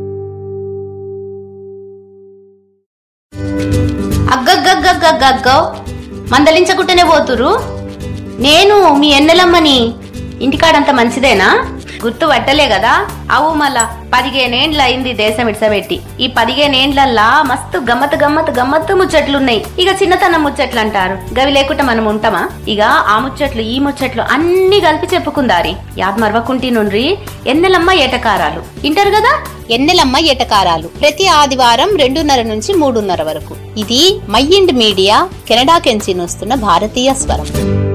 అగ్గగ్గగ్గగ్గగ్గో మందలించకుంటేనే పోతురు నేను మీ ఎన్నెలమ్మని ఇంటికాడంత మంచిదేనా గుర్తు పట్టలే కదా అవు మళ్ళా పదిహేనేండ్ల అయింది దేశం ఇడ్సబెట్టి ఈ పదిహేనేండ్లల్లా మస్తు గమ్మత్ గమ్మత్ గమ్మత్తు ముచ్చట్లున్నాయి ఇక చిన్నతనం ముచ్చట్లు అంటారు గవి లేకుండా మనం ఉంటామా ఇక ఆ ముచ్చట్లు ఈ ముచ్చట్లు అన్ని కలిపి చెప్పుకుందారి యాద్ మరవకుంటి నుండ్రి ఎన్నెలమ్మ ఏటకారాలు ఇంటారు కదా ఎన్నెలమ్మ ఎటకారాలు ప్రతి ఆదివారం రెండున్నర నుంచి మూడున్నర వరకు ఇది మైండ్ మీడియా కెనడా కెంచి వస్తున్న భారతీయ స్వరం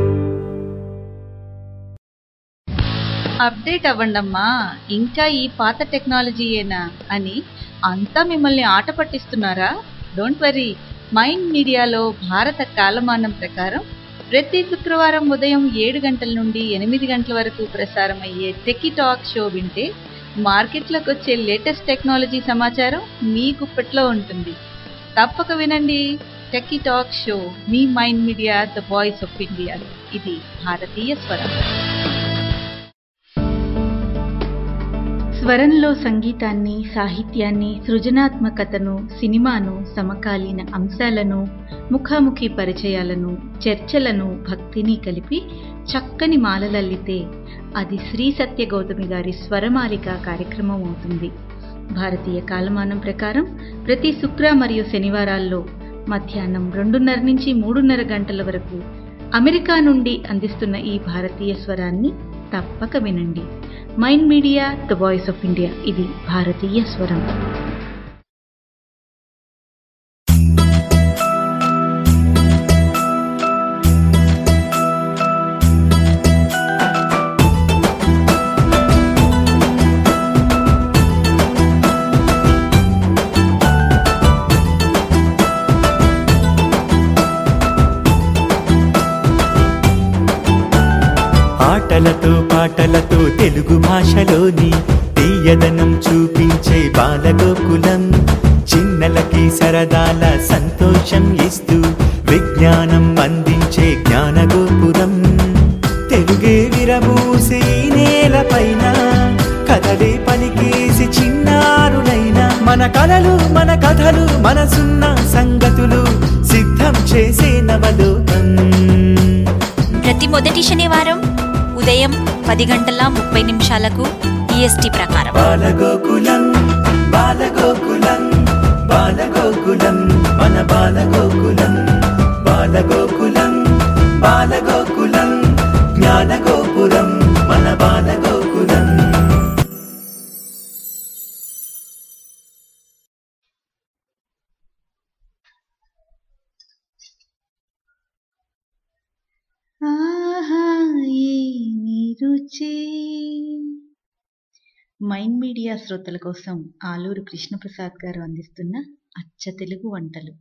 అప్డేట్ అవ్వండమ్మా ఇంకా ఈ పాత టెక్నాలజీయేనా అని అంతా మిమ్మల్ని ఆట పట్టిస్తున్నారా డోంట్ వరీ మైండ్ మీడియాలో భారత కాలమానం ప్రకారం ప్రతి శుక్రవారం ఉదయం ఏడు గంటల నుండి ఎనిమిది గంటల వరకు ప్రసారమయ్యే టెకీ టాక్ షో వింటే మార్కెట్లోకి వచ్చే లేటెస్ట్ టెక్నాలజీ సమాచారం మీ గుప్పట్లో ఉంటుంది తప్పక వినండి టెకీ టాక్ షో మీ mind media the voice of India ఇది భారతీయ స్వరం స్వరంలో సంగీతాన్ని సాహిత్యాన్ని సృజనాత్మకతను సినిమాను సమకాలీన అంశాలను ముఖాముఖి పరిచయాలను చర్చలను భక్తిని కలిపి చక్కని మాలలల్లితే అది శ్రీ సత్య గౌతమి గారి స్వరమాలిక కార్యక్రమం అవుతుంది భారతీయ కాలమానం ప్రకారం ప్రతి శుక్ర మరియు శనివారాల్లో మధ్యాహ్నం రెండున్నర నుంచి మూడున్నర గంటల వరకు అమెరికా నుండి అందిస్తున్న ఈ భారతీయ స్వరాన్ని తప్పక వినండి mind media the voice of India ఇది భారతీయ స్వరం ఆటలతో పాటలతో తెలుగు భాషలోని తీయదనం చూపించే బాలగోకులం చిన్నలకి సరదాల సంతోషం ఇస్తూ విజ్ఞానం అందించే జ్ఞానగోపురం తెలుగే విరబూసి ఈ నేలపైన కథలే పలికేసి చిన్నారులైన మన కలలు మన కథలు మనసున్న సంగతులు సిద్ధం చేసే నవలోకం ప్రతి మొదటి శనివారం ఉదయం పది గంటల ముప్పై నిమిషాలకు ఈఎస్టీ ప్రకారం బాలగోకులం బాలగోకులం బాలగోకులం మన బాలగోకులం బాలగోకులం బాలగోకులం జ్ఞానగోపురం మన బాలగోకులం ఆహా ఏమి రుచి మైండ్ మీడియా శ్రోతల కోసం ఆలూరు కృష్ణప్రసాద్ గారు అందిస్తున్న అచ్చ తెలుగు వంటలు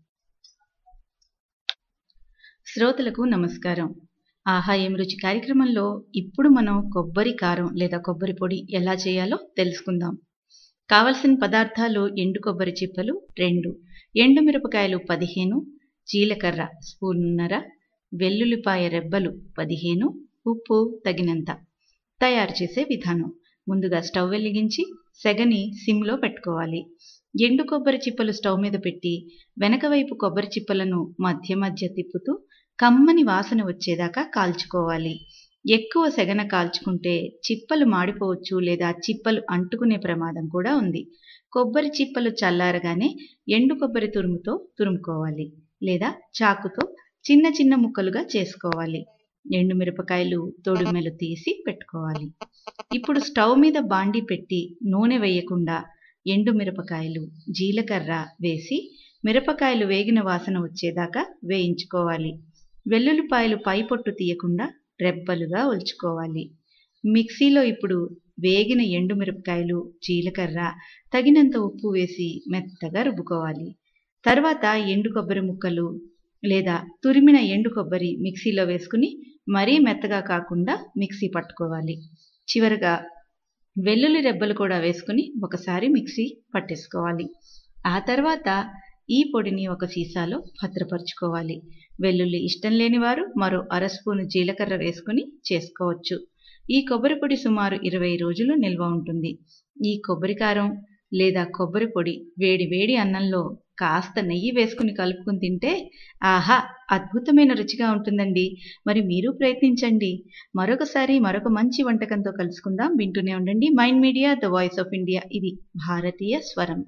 శ్రోతలకు నమస్కారం ఆహా ఏం రుచి కార్యక్రమంలో ఇప్పుడు మనం కొబ్బరి కారం లేదా కొబ్బరి పొడి ఎలా చేయాలో తెలుసుకుందాం కావలసిన పదార్థాలు ఎండు కొబ్బరి చిప్పలు రెండు ఎండు మిరపకాయలు పదిహేను జీలకర్ర స్పూన్నర వెల్లుల్లిపాయ రెబ్బలు పదిహేను ఉప్పు తగినంత తయారు చేసే విధానం ముందుగా స్టవ్ వెలిగించి సెగని సిమ్లో పెట్టుకోవాలి ఎండు కొబ్బరి చిప్పలు స్టవ్ మీద పెట్టి వెనక వైపు కొబ్బరి చిప్పలను మధ్య మధ్య తిప్పుతూ కమ్మని వాసన వచ్చేదాకా కాల్చుకోవాలి ఎక్కువ సెగన కాల్చుకుంటే చిప్పలు మాడిపోవచ్చు లేదా చిప్పలు అంటుకునే ప్రమాదం కూడా ఉంది కొబ్బరి చిప్పలు చల్లారగానే ఎండు కొబ్బరి తురుముతో తురుముకోవాలి లేదా చాకుతో చిన్న చిన్న ముక్కలుగా చేసుకోవాలి ఎండు మిరపకాయలు తొడిమెలు తీసి పెట్టుకోవాలి ఇప్పుడు స్టవ్ మీద బాండి పెట్టి నూనె వేయకుండా ఎండు మిరపకాయలు జీలకర్ర వేసి మిరపకాయలు వేగిన వాసన వచ్చేదాకా వేయించుకోవాలి వెల్లుల్లిపాయలు పై పొట్టు తీయకుండా రెబ్బలుగా ఒలుచుకోవాలి మిక్సీలో ఇప్పుడు వేగిన ఎండు మిరపకాయలు జీలకర్ర తగినంత ఉప్పు వేసి మెత్తగా రుబ్బుకోవాలి తర్వాత ఎండు కొబ్బరి ముక్కలు లేదా తురిమిన ఎండు కొబ్బరి మిక్సీలో వేసుకుని మరీ మెత్తగా కాకుండా మిక్సీ పట్టుకోవాలి చివరగా వెల్లుల్లి రెబ్బలు కూడా వేసుకుని ఒకసారి మిక్సీ పట్టేసుకోవాలి ఆ తర్వాత ఈ పొడిని ఒక సీసాలో భద్రపరుచుకోవాలి వెల్లుల్లి ఇష్టం లేని వారు మరో అర స్పూను జీలకర్ర వేసుకుని చేసుకోవచ్చు ఈ కొబ్బరి పొడి సుమారు ఇరవై రోజులు నిల్వ ఉంటుంది ఈ కొబ్బరి కారం లేదా కొబ్బరి పొడి వేడి వేడి అన్నంలో కాస్త నెయ్యి వేసుకుని కలుపుకుని తింటే ఆహా అద్భుతమైన రుచిగా ఉంటుందండి మరి మీరు ప్రయత్నించండి మరొకసారి మరొక మంచి వంటకంతో కలుసుకుందాం వింటూనే ఉండండి mind media the voice of India ఇది భారతీయ స్వరం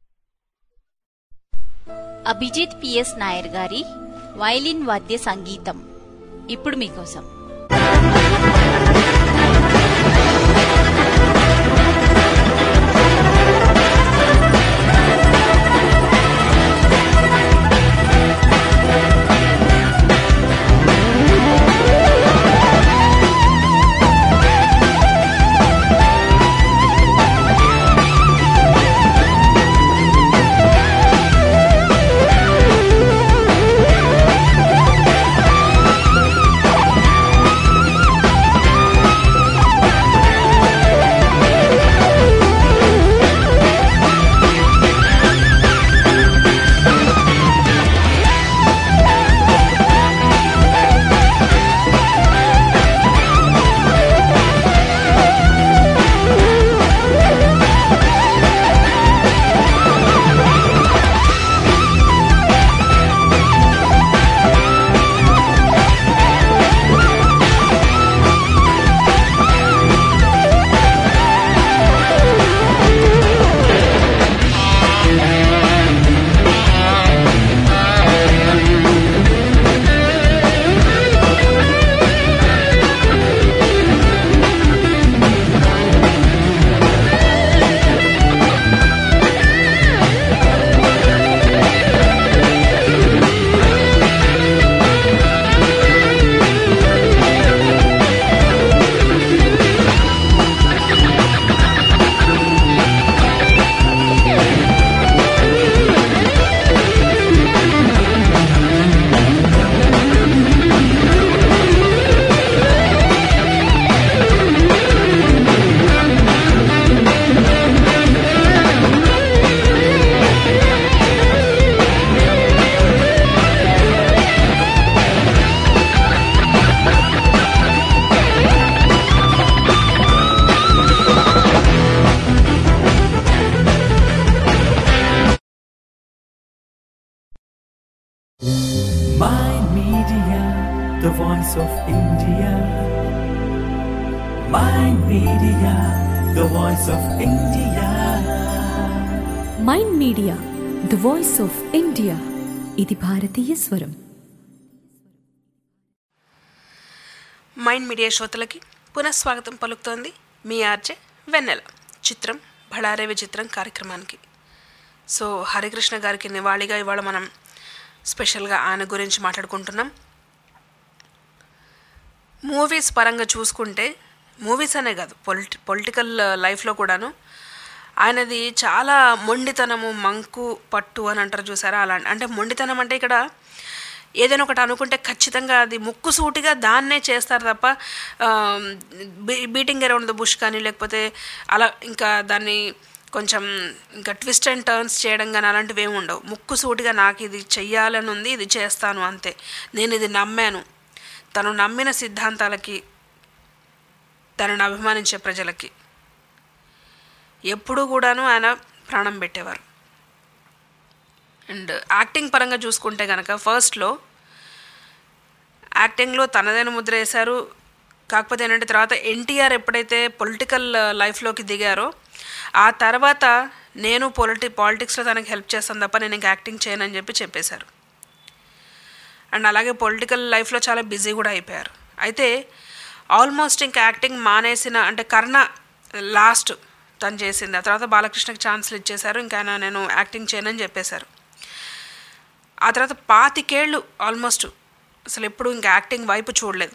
అభిజిత్ పిఎస్ నాయర్ గారి వైలిన్ వాద్య సంగీతం ఇప్పుడు మీకోసం ఆ Media, the voice of India. Mind Media, the voice of India. Mind media the voice of India ఇది భారతీయ స్వరం మైండ్ మీడియా శ్రోతలకి పునఃస్వాగతం పలుకుతోంది మీ ఆర్జే వెన్నెల చిత్రం బళారే విచిత్రం కార్యక్రమానికి సో హరికృష్ణ గారికి నివాళిగా ఇవాళ మనం స్పెషల్గా ఆయన గురించి మాట్లాడుకుంటున్నాం మూవీస్ పరంగా చూసుకుంటే మూవీస్ అనే కాదు పొలిటి పొలిటికల్ లైఫ్లో కూడాను ఆయనది చాలా మొండితనము మంకు పట్టు అని అంటారు చూసారా అలా అంటే మొండితనం అంటే ఇక్కడ ఏదైనా ఒకటి అనుకుంటే ఖచ్చితంగా అది ముక్కుసూటిగా దాన్నే చేస్తారు తప్ప బీటింగ్ అరౌండ్ ద బుష్ కానీ లేకపోతే అలా ఇంకా దాన్ని కొంచెం ఇంకా ట్విస్ట్ అండ్ టర్న్స్ చేయడం కానీ అలాంటివి ఏమి ఉండవు ముక్కుసూటిగా నాకు ఇది చెయ్యాలని ఉంది ఇది చేస్తాను అంతే నేను ఇది నమ్మాను తను నమ్మిన సిద్ధాంతాలకి తనని అభిమానించే ప్రజలకి ఎప్పుడూ కూడాను ఆయన ప్రాణం పెట్టేవారు అండ్ యాక్టింగ్ పరంగా చూసుకుంటే కనుక ఫస్ట్లో యాక్టింగ్లో తనదైన ముద్ర వేశారు కాకపోతే ఏంటంటే తర్వాత ఎన్టీఆర్ ఎప్పుడైతే పొలిటికల్ లైఫ్లోకి దిగారో ఆ తర్వాత నేను పొలిటి పాలిటిక్స్లో తనకి హెల్ప్ చేస్తాను తప్ప నేను ఇంకా యాక్టింగ్ చేయనని చెప్పి చెప్పేశారు అండ్ అలాగే పొలిటికల్ లైఫ్లో చాలా బిజీ కూడా అయిపోయారు అయితే ఆల్మోస్ట్ ఇంకా యాక్టింగ్ మానేసిన అంటే కర్ణ లాస్ట్ తను చేసింది ఆ తర్వాత బాలకృష్ణకి ఛాన్స్లు ఇచ్చేశారు ఇంకా ఆయన నేను యాక్టింగ్ చేయనని చెప్పేశారు ఆ తర్వాత పాతికేళ్ళు ఆల్మోస్ట్ అసలు ఎప్పుడు ఇంకా యాక్టింగ్ వైపు చూడలేదు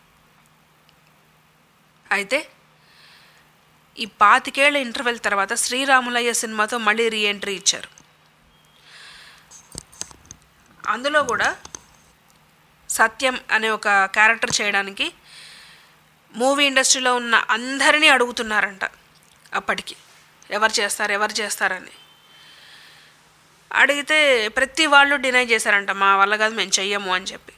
అయితే ఈ పాతికేళ్ల ఇంటర్వెల్ తర్వాత శ్రీరాములయ్య సినిమాతో మళ్ళీ రీఎంట్రీ ఇచ్చారు అందులో కూడా సత్యం అనే ఒక క్యారెక్టర్ చేయడానికి మూవీ ఇండస్ట్రీలో ఉన్న అందరినీ అడుగుతున్నారంట అప్పటికి ఎవరు చేస్తారు ఎవరు చేస్తారని అడిగితే ప్రతి వాళ్ళు డినై చేశారంట మా వల్ల కాదు మేము చెయ్యము అని చెప్పి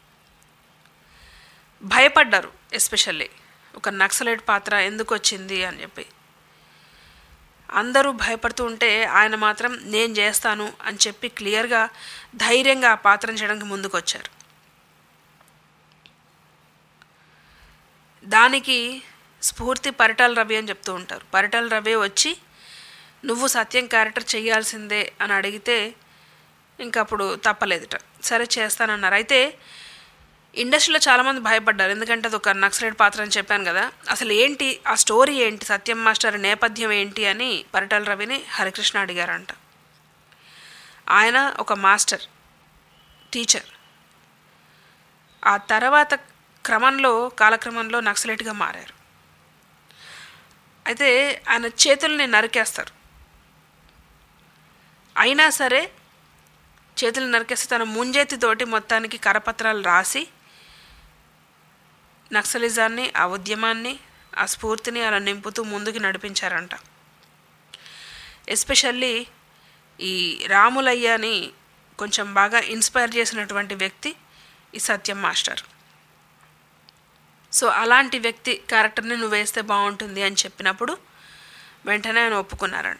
భయపడ్డారు ఎస్పెషల్లీ ఒక నక్సలైట్ పాత్ర ఎందుకు వచ్చింది అని చెప్పి అందరూ భయపడుతూ ఉంటే ఆయన మాత్రం నేను చేస్తాను అని చెప్పి క్లియర్గా ధైర్యంగా ఆ పాత్రను చేయడానికి ముందుకు వచ్చారు దానికి స్ఫూర్తి పరిటాల రవి అని చెప్తూ ఉంటారు పరిటాల రవి వచ్చి నువ్వు సత్యం క్యారెక్టర్ చేయాల్సిందే అని అడిగితే ఇంకా అప్పుడు తప్పలేదుట సరే చేస్తానన్నారు అయితే ఇండస్ట్రీలో చాలామంది భయపడ్డారు ఎందుకంటే అది ఒక నక్సలైట్ పాత్ర అని చెప్పాను కదా అసలు ఏంటి ఆ స్టోరీ ఏంటి సత్యం మాస్టర్ నేపథ్యం ఏంటి అని పరిటాల రవిని హరికృష్ణ అడిగారంట ఆయన ఒక మాస్టర్ టీచర్ ఆ తర్వాత క్రమంలో కాలక్రమంలో నక్సలైట్గా మారారు అయితే ఆయన చేతుల్ని నరికేస్తారు అయినా సరే చేతులు నరికేస్తే తన ముంజేతితోటి మొత్తానికి కరపత్రాలు రాసి నక్సలిజాన్ని ఆ ఉద్యమాన్ని ఆ స్ఫూర్తిని అలా నింపుతూ ముందుకు నడిపించారంట ఎస్పెషల్లీ ఈ రాములయ్యని కొంచెం బాగా ఇన్స్పైర్ చేసినటువంటి వ్యక్తి ఈ సత్యం మాస్టర్ సో అలాంటి వ్యక్తి క్యారెక్టర్ని నువ్వు వేస్తే బాగుంటుంది అని చెప్పినప్పుడు వెంటనే ఆయన ఒప్పుకున్నారంట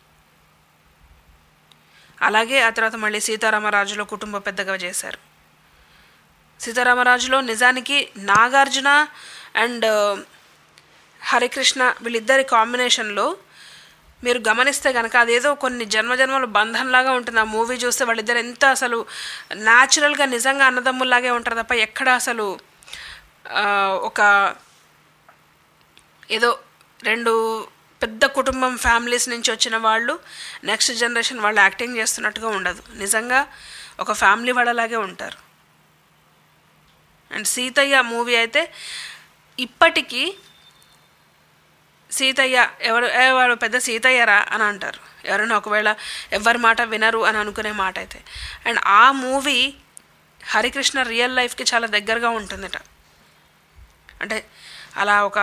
అలాగే ఆ తర్వాత మళ్ళీ సీతారామరాజులో కుటుంబ పెద్దగా చేశారు సీతారామరాజులో నిజానికి నాగార్జున అండ్ హరికృష్ణ వీళ్ళిద్దరి కాంబినేషన్లో మీరు గమనిస్తే కనుక అదేదో కొన్ని జన్మజన్మల బంధంలాగా ఉంటుంది ఆ మూవీ చూస్తే వాళ్ళిద్దరు ఎంత అసలు న్యాచురల్గా నిజంగా అన్నదమ్ముల్లాగే ఉంటారు తప్ప ఎక్కడ అసలు ఒక ఏదో రెండు పెద్ద కుటుంబం ఫ్యామిలీస్ నుంచి వచ్చిన వాళ్ళు నెక్స్ట్ జనరేషన్ వాళ్ళు యాక్టింగ్ చేస్తున్నట్టుగా ఉండదు నిజంగా ఒక ఫ్యామిలీ వాళ్ళలాగే ఉంటారు అండ్ సీతయ్య మూవీ అయితే ఇప్పటికీ సీతయ్య ఎవరు ఏ వాడు పెద్ద సీతయ్యరా అని అంటారు ఎవరైనా ఒకవేళ ఎవరి మాట వినరు అని అనుకునే మాట అయితే అండ్ ఆ మూవీ హరికృష్ణ రియల్ లైఫ్కి చాలా దగ్గరగా ఉంటుందట అంటే అలా ఒక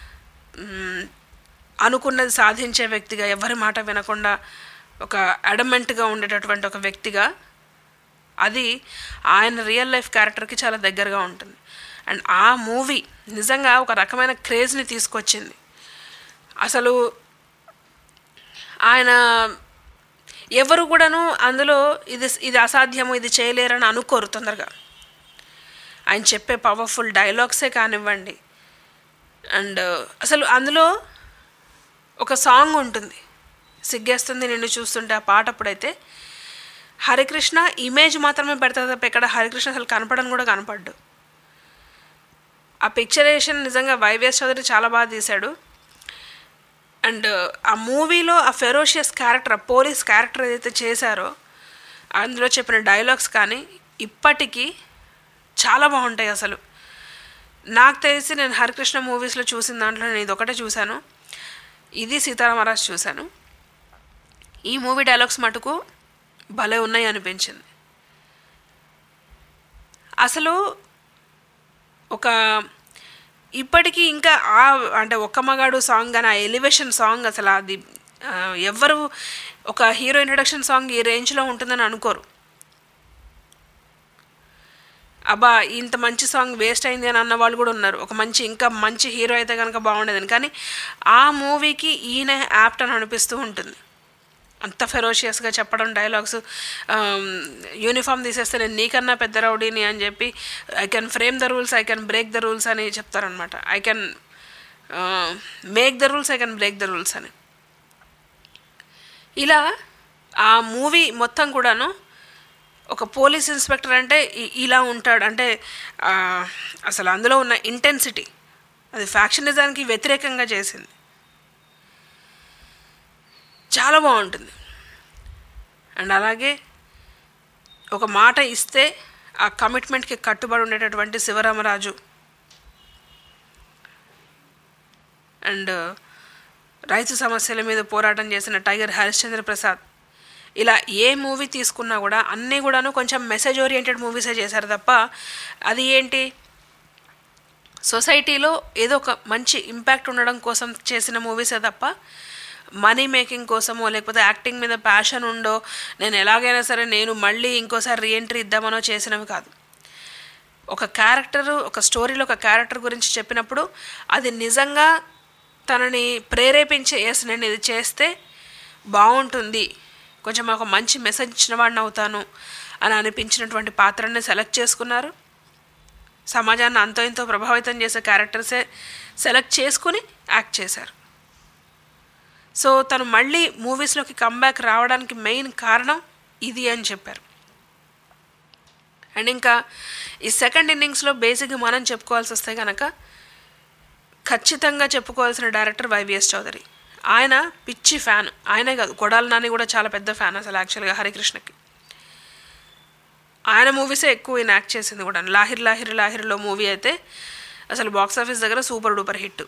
అనుకున్నది సాధించే వ్యక్తిగా ఎవరి మాట వినకుండా ఒక అడమెంట్గా ఉండేటటువంటి ఒక వ్యక్తిగా అది ఆయన రియల్ లైఫ్ క్యారెక్టర్కి చాలా దగ్గరగా ఉంటుంది అండ్ ఆ మూవీ నిజంగా ఒక రకమైన క్రేజ్ని తీసుకొచ్చింది అసలు ఆయన ఎవరు కూడాను అందులో ఇది ఇది అసాధ్యము ఇది చేయలేరని అనుకోరు తొందరగా ఆయన చెప్పే పవర్ఫుల్ డైలాగ్సే కానివ్వండి అండ్ అసలు అందులో ఒక సాంగ్ ఉంటుంది సిగ్గేస్తుంది నిన్ను చూస్తుంటే ఆ పాట అప్పుడైతే హరికృష్ణ ఇమేజ్ మాత్రమే పెడతా తప్ప ఇక్కడ హరికృష్ణ అసలు కనపడని కూడా కనపడ్డు ఆ పిక్చరేషన్ నిజంగా వైవిఎస్ చౌదరి చాలా బాగా తీశాడు అండ్ ఆ మూవీలో ఆ ఫెరోషియస్ క్యారెక్టర్ ఆ పోలీస్ క్యారెక్టర్ ఏదైతే చేశారో అందులో చెప్పిన డైలాగ్స్ కానీ ఇప్పటికీ చాలా బాగుంటాయి అసలు నాకు తెలిసి నేను హరికృష్ణ మూవీస్లో చూసిన దాంట్లో నేను ఇది ఒకటే చూశాను ఇది సీతారామరాజు చూశాను ఈ మూవీ డైలాగ్స్ మటుకు భలే ఉన్నాయి అనిపించింది అసలు ఒక ఇప్పటికీ ఇంకా ఆ అంటే ఒక్క మగాడు సాంగ్ అని ఆ ఎలివేషన్ సాంగ్ అసలు అది ఆ, ఎవ్వరు ఒక హీరో ఇంట్రడక్షన్ సాంగ్ ఈ రేంజ్లో ఉంటుందని అనుకోరు అబ్బా ఇంత మంచి సాంగ్ వేస్ట్ అయింది అని అన్న వాళ్ళు కూడా ఉన్నారు ఒక మంచి ఇంకా మంచి హీరో అయితే కనుక బాగుండేదని కానీ ఆ మూవీకి ఈయన యాప్ట్ అని అనిపిస్తూ ఉంటుంది అంత ఫెరోషియస్గా చెప్పడం డైలాగ్స్ యూనిఫామ్ తీసేస్తే నేను నీకన్నా పెద్ద రౌడీని అని చెప్పి I can frame the rules I can break the rules అని చెప్తారనమాట I can make the rules I can break the rules అని ఇలా ఆ మూవీ మొత్తం కూడాను ఒక పోలీస్ ఇన్స్పెక్టర్ అంటే ఇ- ఇలా ఉంటాడు అంటే ఆ, అసలు అందులో ఉన్న ఇంటెన్సిటీ అది ఫ్యాక్షనిజానికి వ్యతిరేకంగా చేసింది చాలా బాగుంటుంది అండ్ అలాగే ఒక మాట ఇస్తే ఆ కమిట్మెంట్కి కట్టుబడి ఉండేటటువంటి శివరామరాజు అండ్ రైతు సమస్యల మీద పోరాటం చేసిన టైగర్ హరిశ్చంద్ర ప్రసాద్ ఇలా ఏ మూవీ తీసుకున్నా కూడా అన్నీ కూడాను కొంచెం మెసేజ్ ఓరియంటెడ్ మూవీసే చేశారు తప్ప అది ఏంటి సొసైటీలో ఏదో ఒక మంచి ఇంపాక్ట్ ఉండడం కోసం చేసిన మూవీసే తప్ప మనీ మేకింగ్ కోసమో లేకపోతే యాక్టింగ్ మీద ప్యాషన్ ఉండో నేను ఎలాగైనా సరే నేను మళ్ళీ ఇంకోసారి రీఎంట్రీ ఇద్దామనో చేసినవి కాదు ఒక క్యారెక్టర్ ఒక స్టోరీలో ఒక క్యారెక్టర్ గురించి చెప్పినప్పుడు అది నిజంగా తనని ప్రేరేపించి ఎస్ నేను ఇది చేస్తే బాగుంటుంది కొంచెం ఒక మంచి మెసేజ్ ఇచ్చిన వాడిని అవుతాను అని అనిపించినటువంటి పాత్రని సెలెక్ట్ చేసుకున్నారు సమాజాన్ని అంతో ఇంతో ప్రభావితం చేసే క్యారెక్టర్సే సెలెక్ట్ చేసుకుని యాక్ట్ చేశారు సో తను మళ్ళీ మూవీస్లోకి కమ్బ్యాక్ రావడానికి మెయిన్ కారణం ఇది అని చెప్పారు అండ్ ఇంకా ఈ సెకండ్ ఇన్నింగ్స్లో బేసిక్గా మనం చెప్పుకోవాల్సి వస్తే కనుక ఖచ్చితంగా చెప్పుకోవాల్సిన డైరెక్టర్ వైవిఎస్ చౌదరి ఆయన పిచ్చి ఫ్యాన్ ఆయనే కాదు కొడాల నాని కూడా చాలా పెద్ద ఫ్యాన్ అసలు యాక్చువల్గా హరికృష్ణకి ఆయన మూవీసే ఎక్కువ ఈయన యాక్ట్ చేసింది కూడా లాహిర్ లాహిర్ లాహిర్లో మూవీ అయితే అసలు బాక్స్ ఆఫీస్ దగ్గర సూపర్ డూపర్ హిట్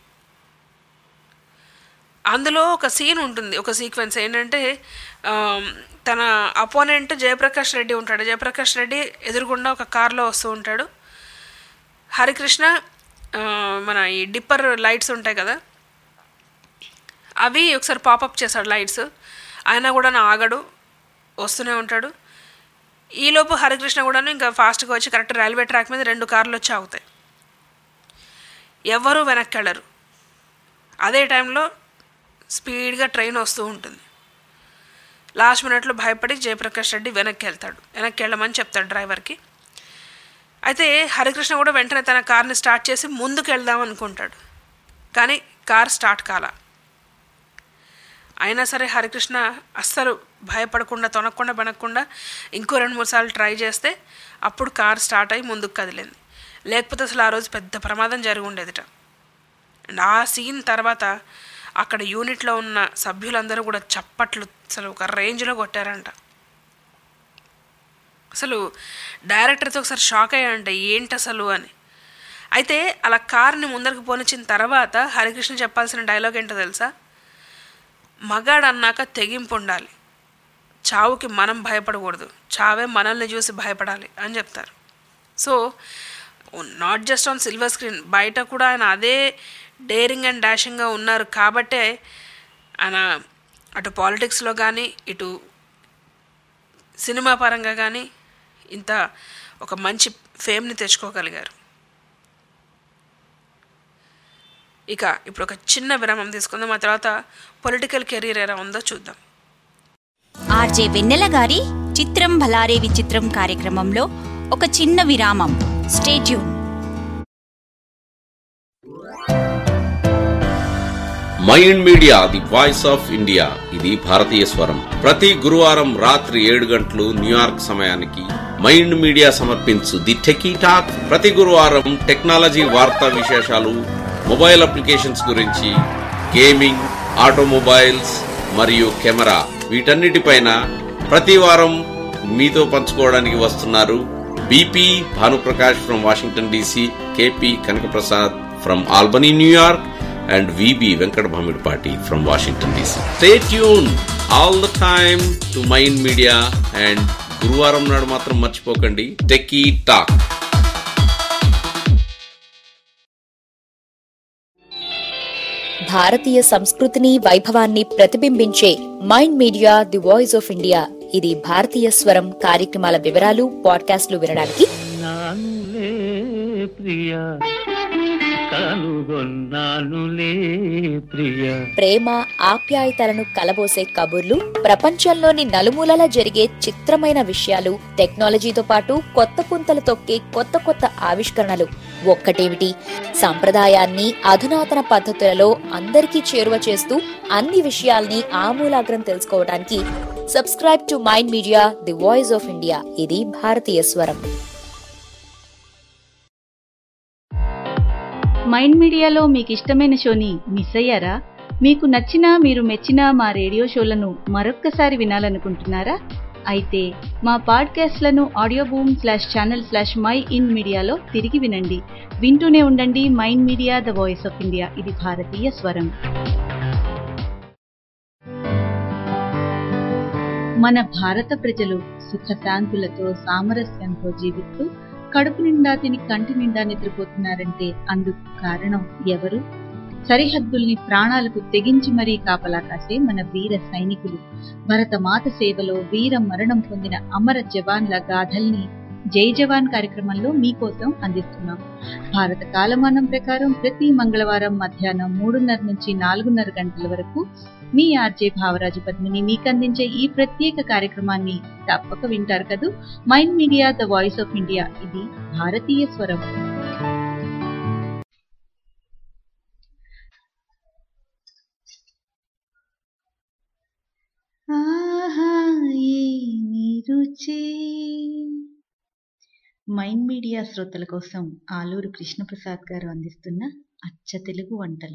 అందులో ఒక సీన్ ఉంటుంది ఒక సీక్వెన్స్ ఏంటంటే ఆమ్, తన అపోనెంట్ జయప్రకాష్ రెడ్డి ఉంటాడు జయప్రకాష్ రెడ్డి ఎదురుగుండా ఒక కార్లో వస్తూ ఉంటాడు హరికృష్ణ ఆ, మన ఈ డిప్పర్ లైట్స్ ఉంటాయి కదా అవి ఒకసారి పాపప్ చేశాడు లైట్స్ ఆయన కూడా నా ఆగడు వస్తూనే ఉంటాడు ఈలోపు హరికృష్ణ కూడాను ఇంకా ఫాస్ట్గా వచ్చి కరెక్ట్ రైల్వే ట్రాక్ మీద రెండు కార్లు వచ్చి ఆగుతాయి ఎవ్వరూ వెనక్కి వెళ్ళరు అదే టైంలో స్పీడ్గా ట్రైన్ వస్తూ ఉంటుంది లాస్ట్ మినిట్లో భయపడి జయప్రకాష్ రెడ్డి వెనక్కి వెళ్తాడు వెనక్కి వెళ్ళమని చెప్తాడు డ్రైవర్కి అయితే హరికృష్ణ కూడా వెంటనే తన కార్ని స్టార్ట్ చేసి ముందుకు వెళ్దాం అనుకుంటాడు కానీ కార్ స్టార్ట్ కాల అయినా సరే హరికృష్ణ అస్సలు భయపడకుండా తొనకుండా బెనకుండా ఇంకో రెండు మూడు సార్లు ట్రై చేస్తే అప్పుడు కార్ స్టార్ట్ అయ్యి ముందుకు కదిలింది లేకపోతే అసలు ఆ రోజు పెద్ద ప్రమాదం జరిగి ఉండేదిట అండ్ ఆ సీన్ తర్వాత అక్కడ యూనిట్లో ఉన్న సభ్యులందరూ కూడా చప్పట్లు అసలు ఒక రేంజ్లో కొట్టారంట అసలు డైరెక్టర్తో ఒకసారి షాక్ అయ్యాడంట ఏంటి అసలు అని అయితే అలా కార్ని ముందరకు పోనిచ్చిన తర్వాత హరికృష్ణ చెప్పాల్సిన డైలాగ్ ఏంటో తెలుసా మగాడు అన్నాక తెగింపు ఉండాలి చావుకి మనం భయపడకూడదు చావే మనల్ని చూసి భయపడాలి అని చెప్తారు so not just on silver screen బయట కూడా ఆయన అదే డేరింగ్ అండ్ డాషింగ్గా ఉన్నారు కాబట్టే ఆయన అటు పాలిటిక్స్లో కానీ ఇటు సినిమా పరంగా కానీ ఇంత ఒక మంచి ఫేమ్ని తెచ్చుకోగలిగారు ఇక ఇప్పుడు ఒక చిన్న విరామం తీసుకుందాం ఆ తర్వాత పొలిటికల్ కెరీర్ ఎలా ఉందో చూద్దాం ఆర్జే వెన్నెల గారి చిత్రం భలారే విచిత్రం కార్యక్రమంలో ఒక చిన్న విరామం stay tuned mind media the voice of India ఇది భారతీయ స్వరం ప్రతి గురువారం రాత్రి ఏడు గంటలు న్యూయార్క్ సమయానికి మైండ్ మీడియా సమర్పించు ది టెకీ టాక్ ప్రతి గురువారం టెక్నాలజీ వార్తా విశేషాలు మొబైల్ అప్లికేషన్స్ గురించి గేమింగ్ ఆటోమొబైల్స్ మరియు కెమెరా వీటన్నిటిపైన ప్రతి వారం మీతో పంచుకోవడానికి వస్తున్నారు BP Bhanuprakash from Washington DC KP Kanakaprasad from Albany New York and VB Venkat Bhamidpati from Washington DC. Stay tuned all the time to Mind Media and గురువారం నాడు మాత్రం మర్చిపోకండి టెకీ టాక్ భారతీయ సంస్కృతిని వైభవాన్ని ప్రతిబింబించే mind media the voice of India ఇది భారతీయ స్వరం కార్యక్రమాల వివరాలు పాడ్కాస్ట్లు వినడానికి నానులే ప్రియ కనుగొన్నానులే ప్రియ ప్రేమ ఆప్యాయతలను కలబోసే కబుర్లు ప్రపంచంలోని నలుమూలలా జరిగే చిత్రమైన విషయాలు టెక్నాలజీతో పాటు కొత్త పుంతలు తొక్కే కొత్త కొత్త ఆవిష్కరణలు ఒక్కటేమిటి సంప్రదాయాన్ని అధునాతన పద్ధతులలో అందరికీ చేరువ చేస్తూ అన్ని విషయాల్ని ఆమూలాగ్రం తెలుసుకోవడానికి subscribe to mind media the voice of India ఇది భారతీయ స్వరం మైండ్ మీడియాలో మీకు ఇష్టమైన షోని మిస్ అయ్యారా మీకు నచ్చిన మీరు మెచ్చిన మా రేడియో షోలను మరొక్కసారి వినాలనుకుంటున్నారా అయితే మా పాడ్కాస్ట్లను Audioboom slash channel slash my in మీడియాలో తిరిగి వినండి వింటూనే ఉండండి mind media the voice of India ఇది భారతీయ స్వరం మన భారత ప్రజలు సుఖశాంతులతో సామరస్యంతో జీవిస్తూ కడుపు నిండా తిని కంటి నిండా నిద్రపోతున్నారంటే అందుకు కారణం ఎవరు సరిహద్దుల్ని ప్రాణాలకు తెగించి మరీ కాపలా కాసే మన వీర సైనికులు భరతమాత సేవలో వీర మరణం పొందిన అమర జవాన్ల గాథల్ని జై జవాన్ కార్యక్రమంలో మీకోసం అందిస్తున్నాం భారత కాలమానం ప్రకారం ప్రతి మంగళవారం మధ్యాహ్నం మూడున్నర నుంచి నాలుగున్నర గంటల వరకు మీ ఆర్జే భావరాజు పద్మిని మీకు అందించే ఈ ప్రత్యేక కార్యక్రమాన్ని తప్పక వింటారు కదూ mind media the voice of India ఇది భారతీయ స్వరం ఆహా ఏమి రుచి మైండ్ మీడియా శ్రోతల కోసం ఆలూరు కృష్ణప్రసాద్ గారు అందిస్తున్న అచ్చ తెలుగు వంటలు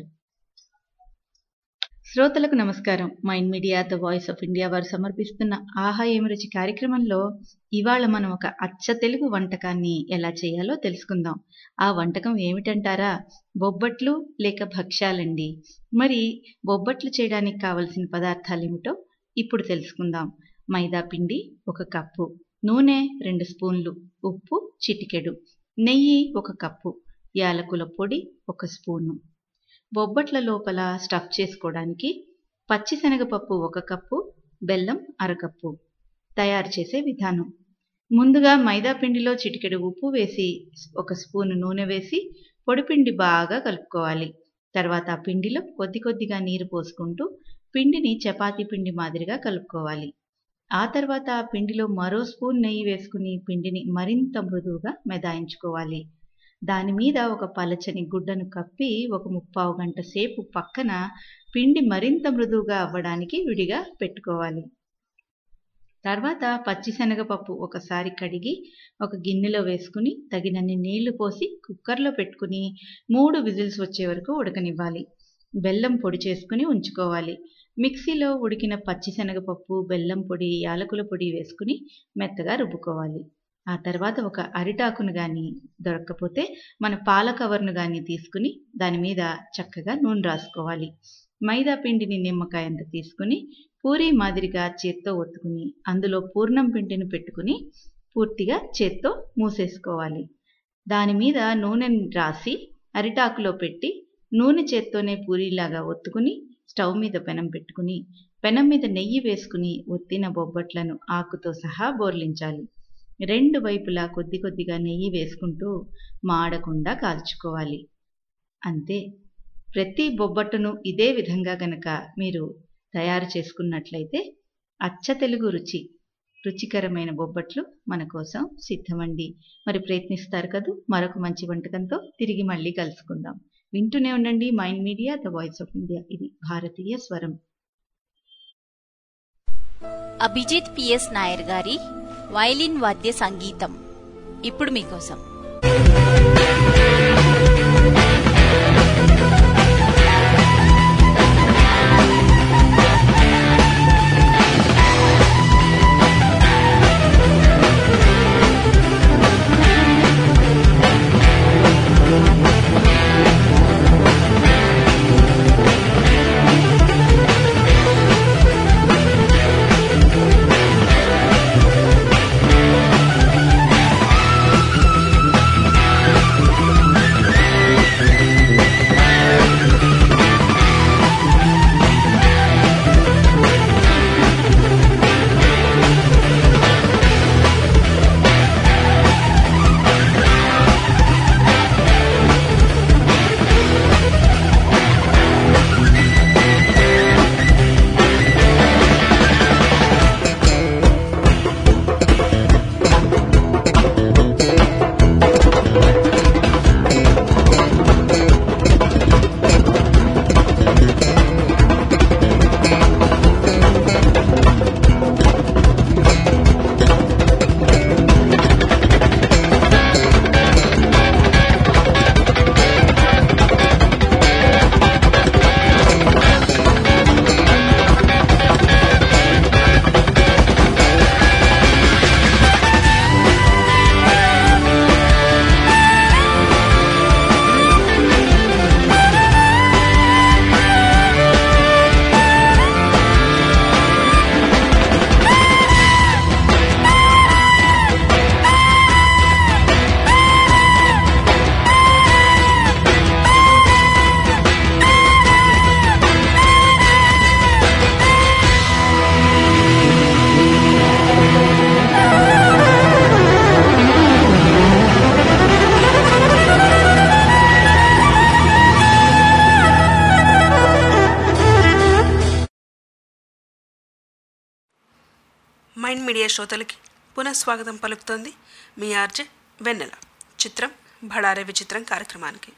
శ్రోతలకు నమస్కారం mind media the voice of India వారు సమర్పిస్తున్న ఆహా ఏమి రుచి కార్యక్రమంలో ఇవాళ మనం ఒక అచ్చ తెలుగు వంటకాన్ని ఎలా చేయాలో తెలుసుకుందాం ఆ వంటకం ఏమిటంటారా బొబ్బట్లు లేక భక్ష్యాలండి మరి బొబ్బట్లు చేయడానికి కావలసిన పదార్థాలు ఏమిటో ఇప్పుడు తెలుసుకుందాం మైదా పిండి ఒక కప్పు నూనె రెండు స్పూన్లు ఉప్పు చిటికెడు నెయ్యి ఒక కప్పు యాలకుల పొడి ఒక స్పూను బొబ్బట్ల లోపల స్టఫ్ చేసుకోవడానికి పచ్చిశనగపప్పు ఒక కప్పు బెల్లం అరకప్పు తయారు చేసే విధానం ముందుగా మైదా పిండిలో చిటికెడు ఉప్పు వేసి ఒక స్పూను నూనె వేసి పొడిపిండి బాగా కలుపుకోవాలి తర్వాత ఆ పిండిలో కొద్ది కొద్దిగా నీరు పోసుకుంటూ పిండిని చపాతీ పిండి మాదిరిగా కలుపుకోవాలి ఆ తర్వాత ఆ పిండిలో మరో స్పూన్ నెయ్యి వేసుకుని పిండిని మరింత మృదువుగా మెదాయించుకోవాలి దాని మీద ఒక పలచని గుడ్డను కప్పి ఒక ముప్పావు గంట సేపు పక్కన పిండి మరింత మృదువుగా అవ్వడానికి విడిగా పెట్టుకోవాలి తర్వాత పచ్చిశనగపప్పు ఒకసారి కడిగి ఒక గిన్నెలో వేసుకుని తగినన్ని నీళ్లు పోసి కుక్కర్లో పెట్టుకుని మూడు విజిల్స్ వచ్చే వరకు ఉడకనివ్వాలి బెల్లం పొడి చేసుకుని ఉంచుకోవాలి మిక్సీలో ఉడికిన పచ్చిశనగపప్పు బెల్లం పొడి యాలకుల పొడి వేసుకుని మెత్తగా రుబ్బుకోవాలి ఆ తర్వాత ఒక అరిటాకును కానీ దొరక్కపోతే మన పాల కవర్ను కానీ తీసుకుని దాని మీద చక్కగా నూనె రాసుకోవాలి మైదా పిండిని నిమ్మకాయ అంత తీసుకుని పూరీ మాదిరిగా చేత్తో ఒత్తుకుని అందులో పూర్ణం పిండిని పెట్టుకుని పూర్తిగా చేత్తో మూసేసుకోవాలి దాని మీద నూనెని రాసి అరిటాకులో పెట్టి నూనె చేత్తోనే పూరీలాగా ఒత్తుకుని స్టవ్ మీద పెనం పెట్టుకుని పెనం మీద నెయ్యి వేసుకుని ఒత్తిన బొబ్బట్లను ఆకుతో సహా బోర్లించాలి రెండు వైపులా కొద్ది కొద్దిగా నెయ్యి వేసుకుంటూ మాడకుండా కాల్చుకోవాలి అంతే ప్రతి బొబ్బట్టును ఇదే విధంగా గనక మీరు తయారు చేసుకున్నట్లయితే అచ్చ తెలుగు రుచి రుచికరమైన బొబ్బట్లు మన కోసం సిద్ధమండి మరి ప్రయత్నిస్తారు కదూ మరొక మంచి వంటకంతో తిరిగి మళ్ళీ కలుసుకుందాం వింటూనే ఉండండి mind media the voice of India ఇది భారతీయ స్వరం అభిజిత్ పిఎస్ నాయర్ గారి వైలిన్ వాద్య సంగీతం ఇప్పుడు మీకోసం మైండ్ మీడియా శ్రోతలకి పునఃస్వాగతం పలుకుతోంది మీ ఆర్జే వెన్నెల చిత్రం భడారే విచిత్రం కార్యక్రమానికి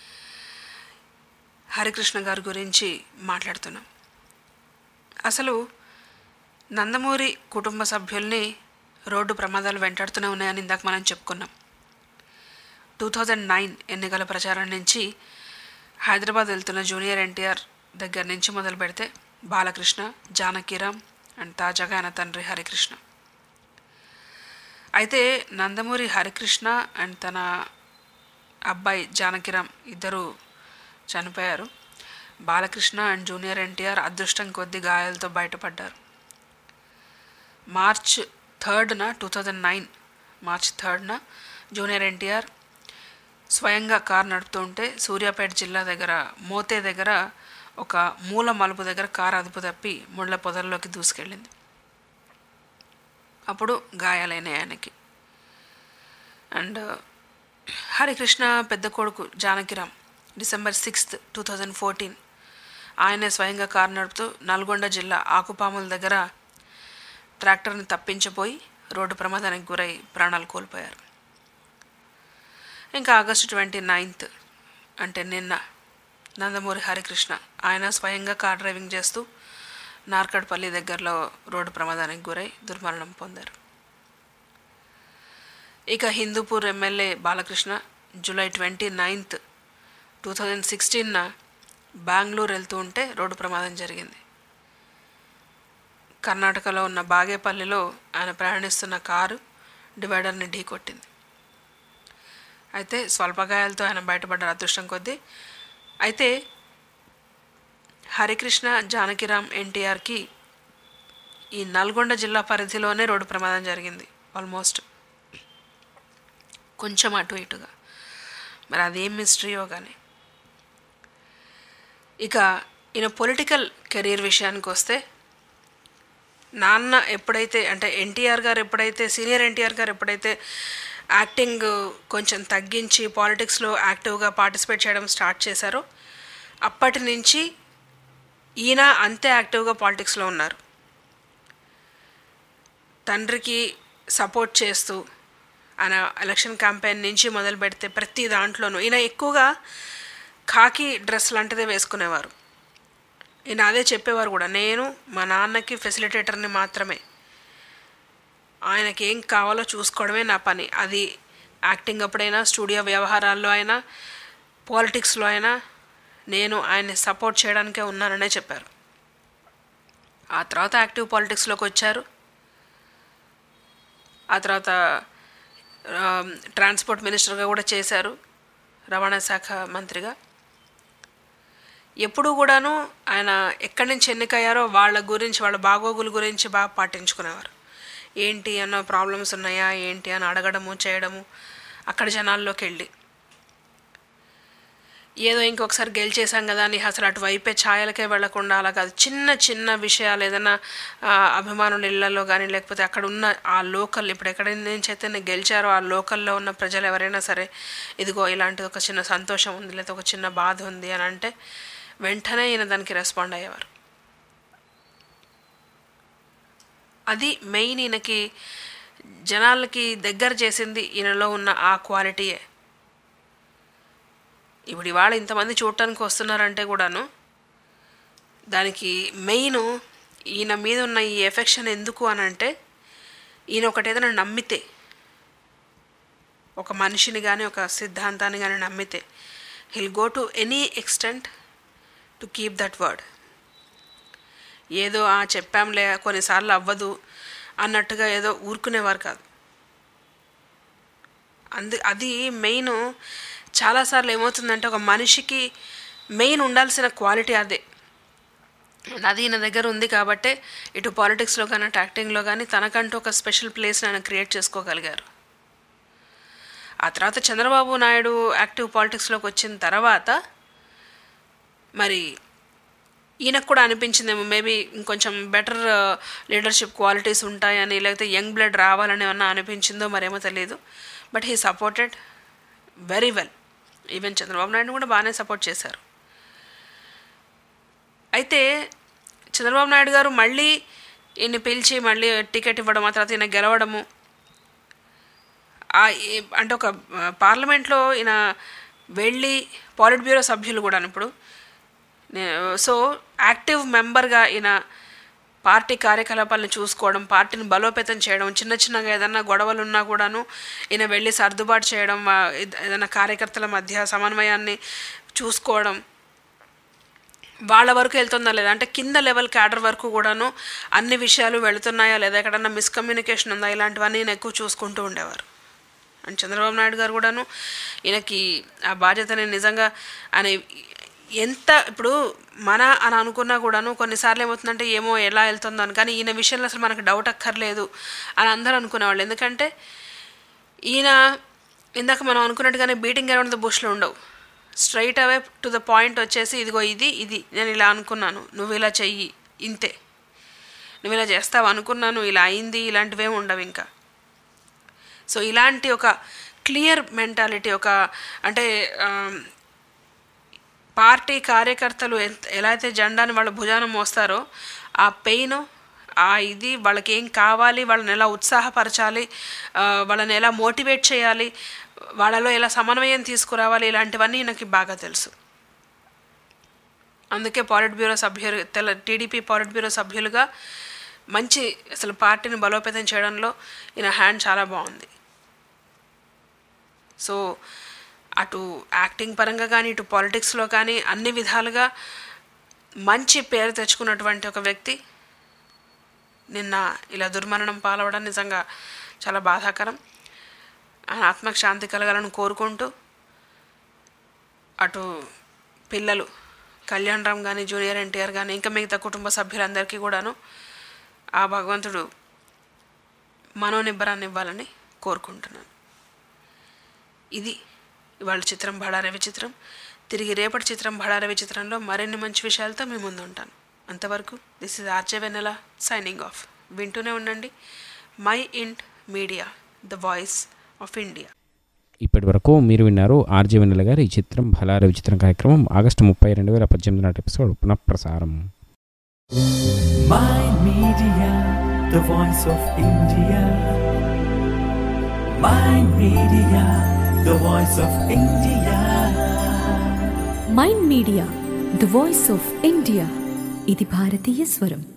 హరికృష్ణ గారి గురించి మాట్లాడుతున్నాం అసలు నందమూరి కుటుంబ సభ్యుల్ని రోడ్డు ప్రమాదాలు వెంటాడుతూనే ఉన్నాయని ఇందాక మనం చెప్పుకున్నాం టూ థౌజండ్ నైన్ ఎన్నికల ప్రచారం నుంచి హైదరాబాద్ వెళ్తున్న జూనియర్ ఎన్టీఆర్ దగ్గర నుంచి మొదలు పెడితే బాలకృష్ణ జానకీరామ్ అండ్ తాజాగా ఆయన తండ్రి హరికృష్ణ అయితే నందమూరి హరికృష్ణ అండ్ తన అబ్బాయి జానకిరామ్ ఇద్దరు చనిపోయారు బాలకృష్ణ అండ్ జూనియర్ ఎన్టీఆర్ అదృష్టం కొద్ది గాయాలతో బయటపడ్డారు మార్చ్ థర్డ్న టూ థౌజండ్ నైన్ మార్చ్ థర్డ్న జూనియర్ ఎన్టీఆర్ స్వయంగా కారు నడుపుతూ ఉంటే సూర్యాపేట జిల్లా దగ్గర మోతే దగ్గర ఒక మూల మలుపు దగ్గర కారు అదుపు తప్పి ముళ్ళ పొదల్లోకి దూసుకెళ్ళింది అప్పుడు గాయాలైనాయి ఆయనకి అండ్ హరికృష్ణ పెద్ద కొడుకు Janakiram December sixth two thousand fourteen ఆయనే స్వయంగా కారు నడుపుతూ నల్గొండ జిల్లా ఆకుపాముల దగ్గర ట్రాక్టర్ని తప్పించబోయి రోడ్డు ప్రమాదానికి గురై ప్రాణాలు కోల్పోయారు ఇంకా ఆగస్టు ట్వంటీ నైన్త్ అంటే నిన్న నందమూరి హరికృష్ణ ఆయన స్వయంగా కార్ డ్రైవింగ్ చేస్తూ నార్కడ్పల్లి దగ్గరలో రోడ్డు ప్రమాదానికి గురై దుర్మరణం పొందారు ఇక Hindupur MLA Balakrishna July twenty ninth two thousand సిక్స్టీన్న బెంగళూరు వెళ్తూ ఉంటే రోడ్డు ప్రమాదం జరిగింది కర్ణాటకలో ఉన్న బాగేపల్లిలో ఆయన ప్రయాణిస్తున్న కారు డివైడర్ని ఢీకొట్టింది అయితే స్వల్ప గాయాలతో ఆయన బయటపడ్డారు అదృష్టం కొద్దీ అయితే హరికృష్ణ జానకిరామ్ ఎన్టీఆర్కి ఈ నల్గొండ జిల్లా పరిధిలోనే రోడ్డు ప్రమాదం జరిగింది ఆల్మోస్ట్ కొంచెం అటు ఇటుగా మరి అదేం మిస్టరీయో కానీ ఇక ఈయన పొలిటికల్ కెరీర్ విషయానికి వస్తే నాన్న ఎప్పుడైతే అంటే ఎన్టీఆర్ గారు ఎప్పుడైతే సీనియర్ ఎన్టీఆర్ గారు ఎప్పుడైతే యాక్టింగ్ కొంచెం తగ్గించి పాలిటిక్స్లో యాక్టివ్గా పార్టిసిపేట్ చేయడం స్టార్ట్ చేశారో అప్పటి నుంచి ఈయన అంతే యాక్టివ్గా పాలిటిక్స్లో ఉన్నారు తండ్రికి సపోర్ట్ చేస్తూ ఆయన ఎలక్షన్ క్యాంపెయిన్ నుంచి మొదలు పెడితే ప్రతి దాంట్లోనూ ఈయన ఎక్కువగా ఖాకీ డ్రెస్ లాంటిదే వేసుకునేవారు ఈయన అదే చెప్పేవారు కూడా నేను మా నాన్నకి ఫెసిలిటేటర్ని మాత్రమే ఆయనకి ఏం కావాలో చూసుకోవడమే నా పని అది యాక్టింగ్ అప్పుడైనా స్టూడియో వ్యవహారాల్లో అయినా పాలిటిక్స్లో అయినా నేను ఆయన్ని సపోర్ట్ చేయడానికే ఉన్నాననే చెప్పారు ఆ తర్వాత యాక్టివ్ పాలిటిక్స్లోకి వచ్చారు ఆ తర్వాత ఆ, ట్రాన్స్పోర్ట్ మినిస్టర్గా కూడా చేశారు రవాణా శాఖ మంత్రిగా ఎప్పుడు కూడాను ఆయన ఎక్కడి నుంచి ఎన్నికయ్యారో వాళ్ళ గురించి వాళ్ళ బాగోగుల గురించి బాగా పాటించుకునేవారు ఏంటి అన్న ప్రాబ్లమ్స్ ఉన్నాయా ఏంటి అని అడగడము చేయడము అక్కడ జనాల్లోకి వెళ్ళి ఏదో ఇంకొకసారి గెలిచేసాం కదా అని అసలు అటువైపే ఛాయలకే వెళ్లకుండా అలా కాదు చిన్న చిన్న విషయాలు ఏదైనా ఆ, అభిమానుల ఇళ్లలో కానీ లేకపోతే అక్కడ ఉన్న ఆ లోకల్ ఇప్పుడు ఎక్కడ నుంచి అయితే నేను గెలిచారో ఆ లోకల్లో ఉన్న ప్రజలు ఎవరైనా సరే ఇదిగో ఇలాంటి ఒక చిన్న సంతోషం ఉంది లేకపోతే ఒక చిన్న బాధ ఉంది అని అంటే వెంటనే ఈయన దానికి రెస్పాండ్ అయ్యేవారు అది మెయిన్ ఈయనకి జనాలకి దగ్గర చేసింది ఈయనలో ఉన్న ఆ క్వాలిటీయే ఇప్పుడు ఇవాళ ఇంతమంది చూడటానికి వస్తున్నారంటే కూడాను దానికి మెయిన్ ఈయన మీద ఉన్న ఈ ఎఫెక్షన్ ఎందుకు అని అంటే ఈయన ఒకటి ఏదైనా నమ్మితే ఒక మనిషిని కానీ ఒక సిద్ధాంతాన్ని కానీ నమ్మితే he'll go to any extent to keep that word ఏదో ఆ చెప్పాంలే కొన్నిసార్లు అవ్వదు అన్నట్టుగా ఏదో ఊరుకునేవారు కాదు అందు అది మెయిన్ చాలాసార్లు ఏమవుతుందంటే ఒక మనిషికి మెయిన్ ఉండాల్సిన క్వాలిటీ అదే And అది ఈయన దగ్గర ఉంది కాబట్టే ఇటు పాలిటిక్స్లో కానీ అటు యాక్టింగ్లో కానీ తనకంటూ ఒక స్పెషల్ ప్లేస్ని ఆయన క్రియేట్ చేసుకోగలిగారు ఆ తర్వాత చంద్రబాబు నాయుడు యాక్టివ్ పాలిటిక్స్లోకి వచ్చిన తర్వాత మరి ఈయనకు కూడా అనిపించిందేమో మేబీ ఇంకొంచెం బెటర్ లీడర్షిప్ క్వాలిటీస్ ఉంటాయని లేకపోతే యంగ్ బ్లడ్ రావాలని ఏమన్నా అనిపించిందో మరేమో తెలియదు but he supported very well even Chandrababu Naidu కూడా బాగానే సపోర్ట్ చేశారు అయితే చంద్రబాబు నాయుడు గారు మళ్ళీ ఈయన్ని పిలిచి మళ్ళీ టికెట్ ఇవ్వడం ఆ తర్వాత ఈయన గెలవడము ఆ ఏ- అంటే ఒక ఆ, పార్లమెంట్లో ఈయన వెళ్ళి పాలిట్ బ్యూరో సభ్యులు కూడా ఇప్పుడు నే- సో యాక్టివ్ మెంబర్గా ఈయన పార్టీ కార్యకలాపాలను చూసుకోవడం పార్టీని బలోపేతం చేయడం చిన్న చిన్నగా ఏదన్నా గొడవలు ఉన్నా కూడాను ఈయన వెళ్ళి సర్దుబాటు చేయడం ఆ, ఏద- ఏదైనా కార్యకర్తల మధ్య సమన్వయాన్ని చూసుకోవడం వాళ్ళ వరకు వెళ్తుందా లేదా అంటే కింద లెవెల్ క్యాడర్ వరకు కూడాను అన్ని విషయాలు వెళుతున్నాయా లేదా ఎక్కడన్నా మిస్కమ్యూనికేషన్ ఉందా ఇలాంటివన్నీ ఈయన ఎక్కువ చూసుకుంటూ ఉండేవారు అండ్ చంద్రబాబు నాయుడు గారు కూడాను ఈయనకి ఆ బాధ్యతని నిజంగా ఆయన ఎంత ఇప్పుడు మన అని అనుకున్నా కూడాను కొన్నిసార్లు ఏమవుతుందంటే ఏమో ఎలా వెళ్తుందో అని కానీ ఈయన విషయంలో అసలు మనకు డౌట్ అక్కర్లేదు అని అందరూ అనుకునేవాళ్ళు ఎందుకంటే ఈయన ఇందాక మనం అనుకున్నట్టుగానే బీటింగ్ అరౌండ్ ద బుష్లో ఉండవు straight away to the point వచ్చేసి ఇదిగో ఇది ఇది నేను ఇలా అనుకున్నాను నువ్వు ఇలా చెయ్యి ఇంతే నువ్వు ఇలా చేస్తావు అనుకున్నాను ఇలా అయింది ఇలాంటివేమి ఉండవు ఇంకా సో ఇలాంటి ఒక క్లియర్ మెంటాలిటీ ఒక అంటే ఆమ్, పార్టీ కార్యకర్తలు ఎంత ఎలా అయితే జెండాని వాళ్ళ భుజాన మోస్తారో ఆ పెయిన్ ఆ ఇది వాళ్ళకి ఏం కావాలి వాళ్ళని ఎలా ఉత్సాహపరచాలి ఆ, వాళ్ళని ఎలా మోటివేట్ చేయాలి వాళ్ళలో ఎలా సమన్వయం తీసుకురావాలి ఇలాంటివన్నీ నాకు బాగా తెలుసు అందుకే పాలిట్ బ్యూరో సభ్యులు తెల టీడీపీ పాలిట్ బ్యూరో సభ్యులుగా మంచి అసలు పార్టీని బలోపేతం చేయడంలో ఈయన హ్యాండ్ చాలా బాగుంది సో అటు యాక్టింగ్ పరంగా కానీ ఇటు పాలిటిక్స్లో కానీ అన్ని విధాలుగా మంచి పేరు తెచ్చుకున్నటువంటి ఒక వ్యక్తి నిన్న ఇలా దుర్మరణం పాలవడం నిజంగా చాలా బాధాకరం ఆయన ఆత్మకు శాంతి కలగాలని కోరుకుంటూ అటు పిల్లలు కళ్యాణ్ రామ్ కానీ జూనియర్ ఎన్టీఆర్ కానీ ఇంకా మిగతా కుటుంబ సభ్యులందరికీ కూడాను ఆ భగవంతుడు మనోనిబ్బరాన్ని ఇవ్వాలని కోరుకుంటున్నాను ఇది ఇవాళ చిత్రం బడారవి చిత్రం తిరిగి రేపటి చిత్రం బడారవి చిత్రంలో మరిన్ని మంచి విషయాలతో మీ ముందు ఉంటాను అంతవరకు this is RJ Vennela signing off వింటూనే ఉండండి my Ind media the voice of India ఇప్పటి వరకు మీరు విన్నారు ఆర్జే వెన్నెల గారి ఈ చిత్రం భలార విచిత్రం కార్యక్రమం ఆగస్టు ముప్పై రెండు వేల పద్దెనిమిది నాటి ఎపిసోడ్ పునఃప్రసారం Mind Media, the voice of India. Mind Media, the voice of India. Mind media the voice of India ఇది భారతీయ స్వరం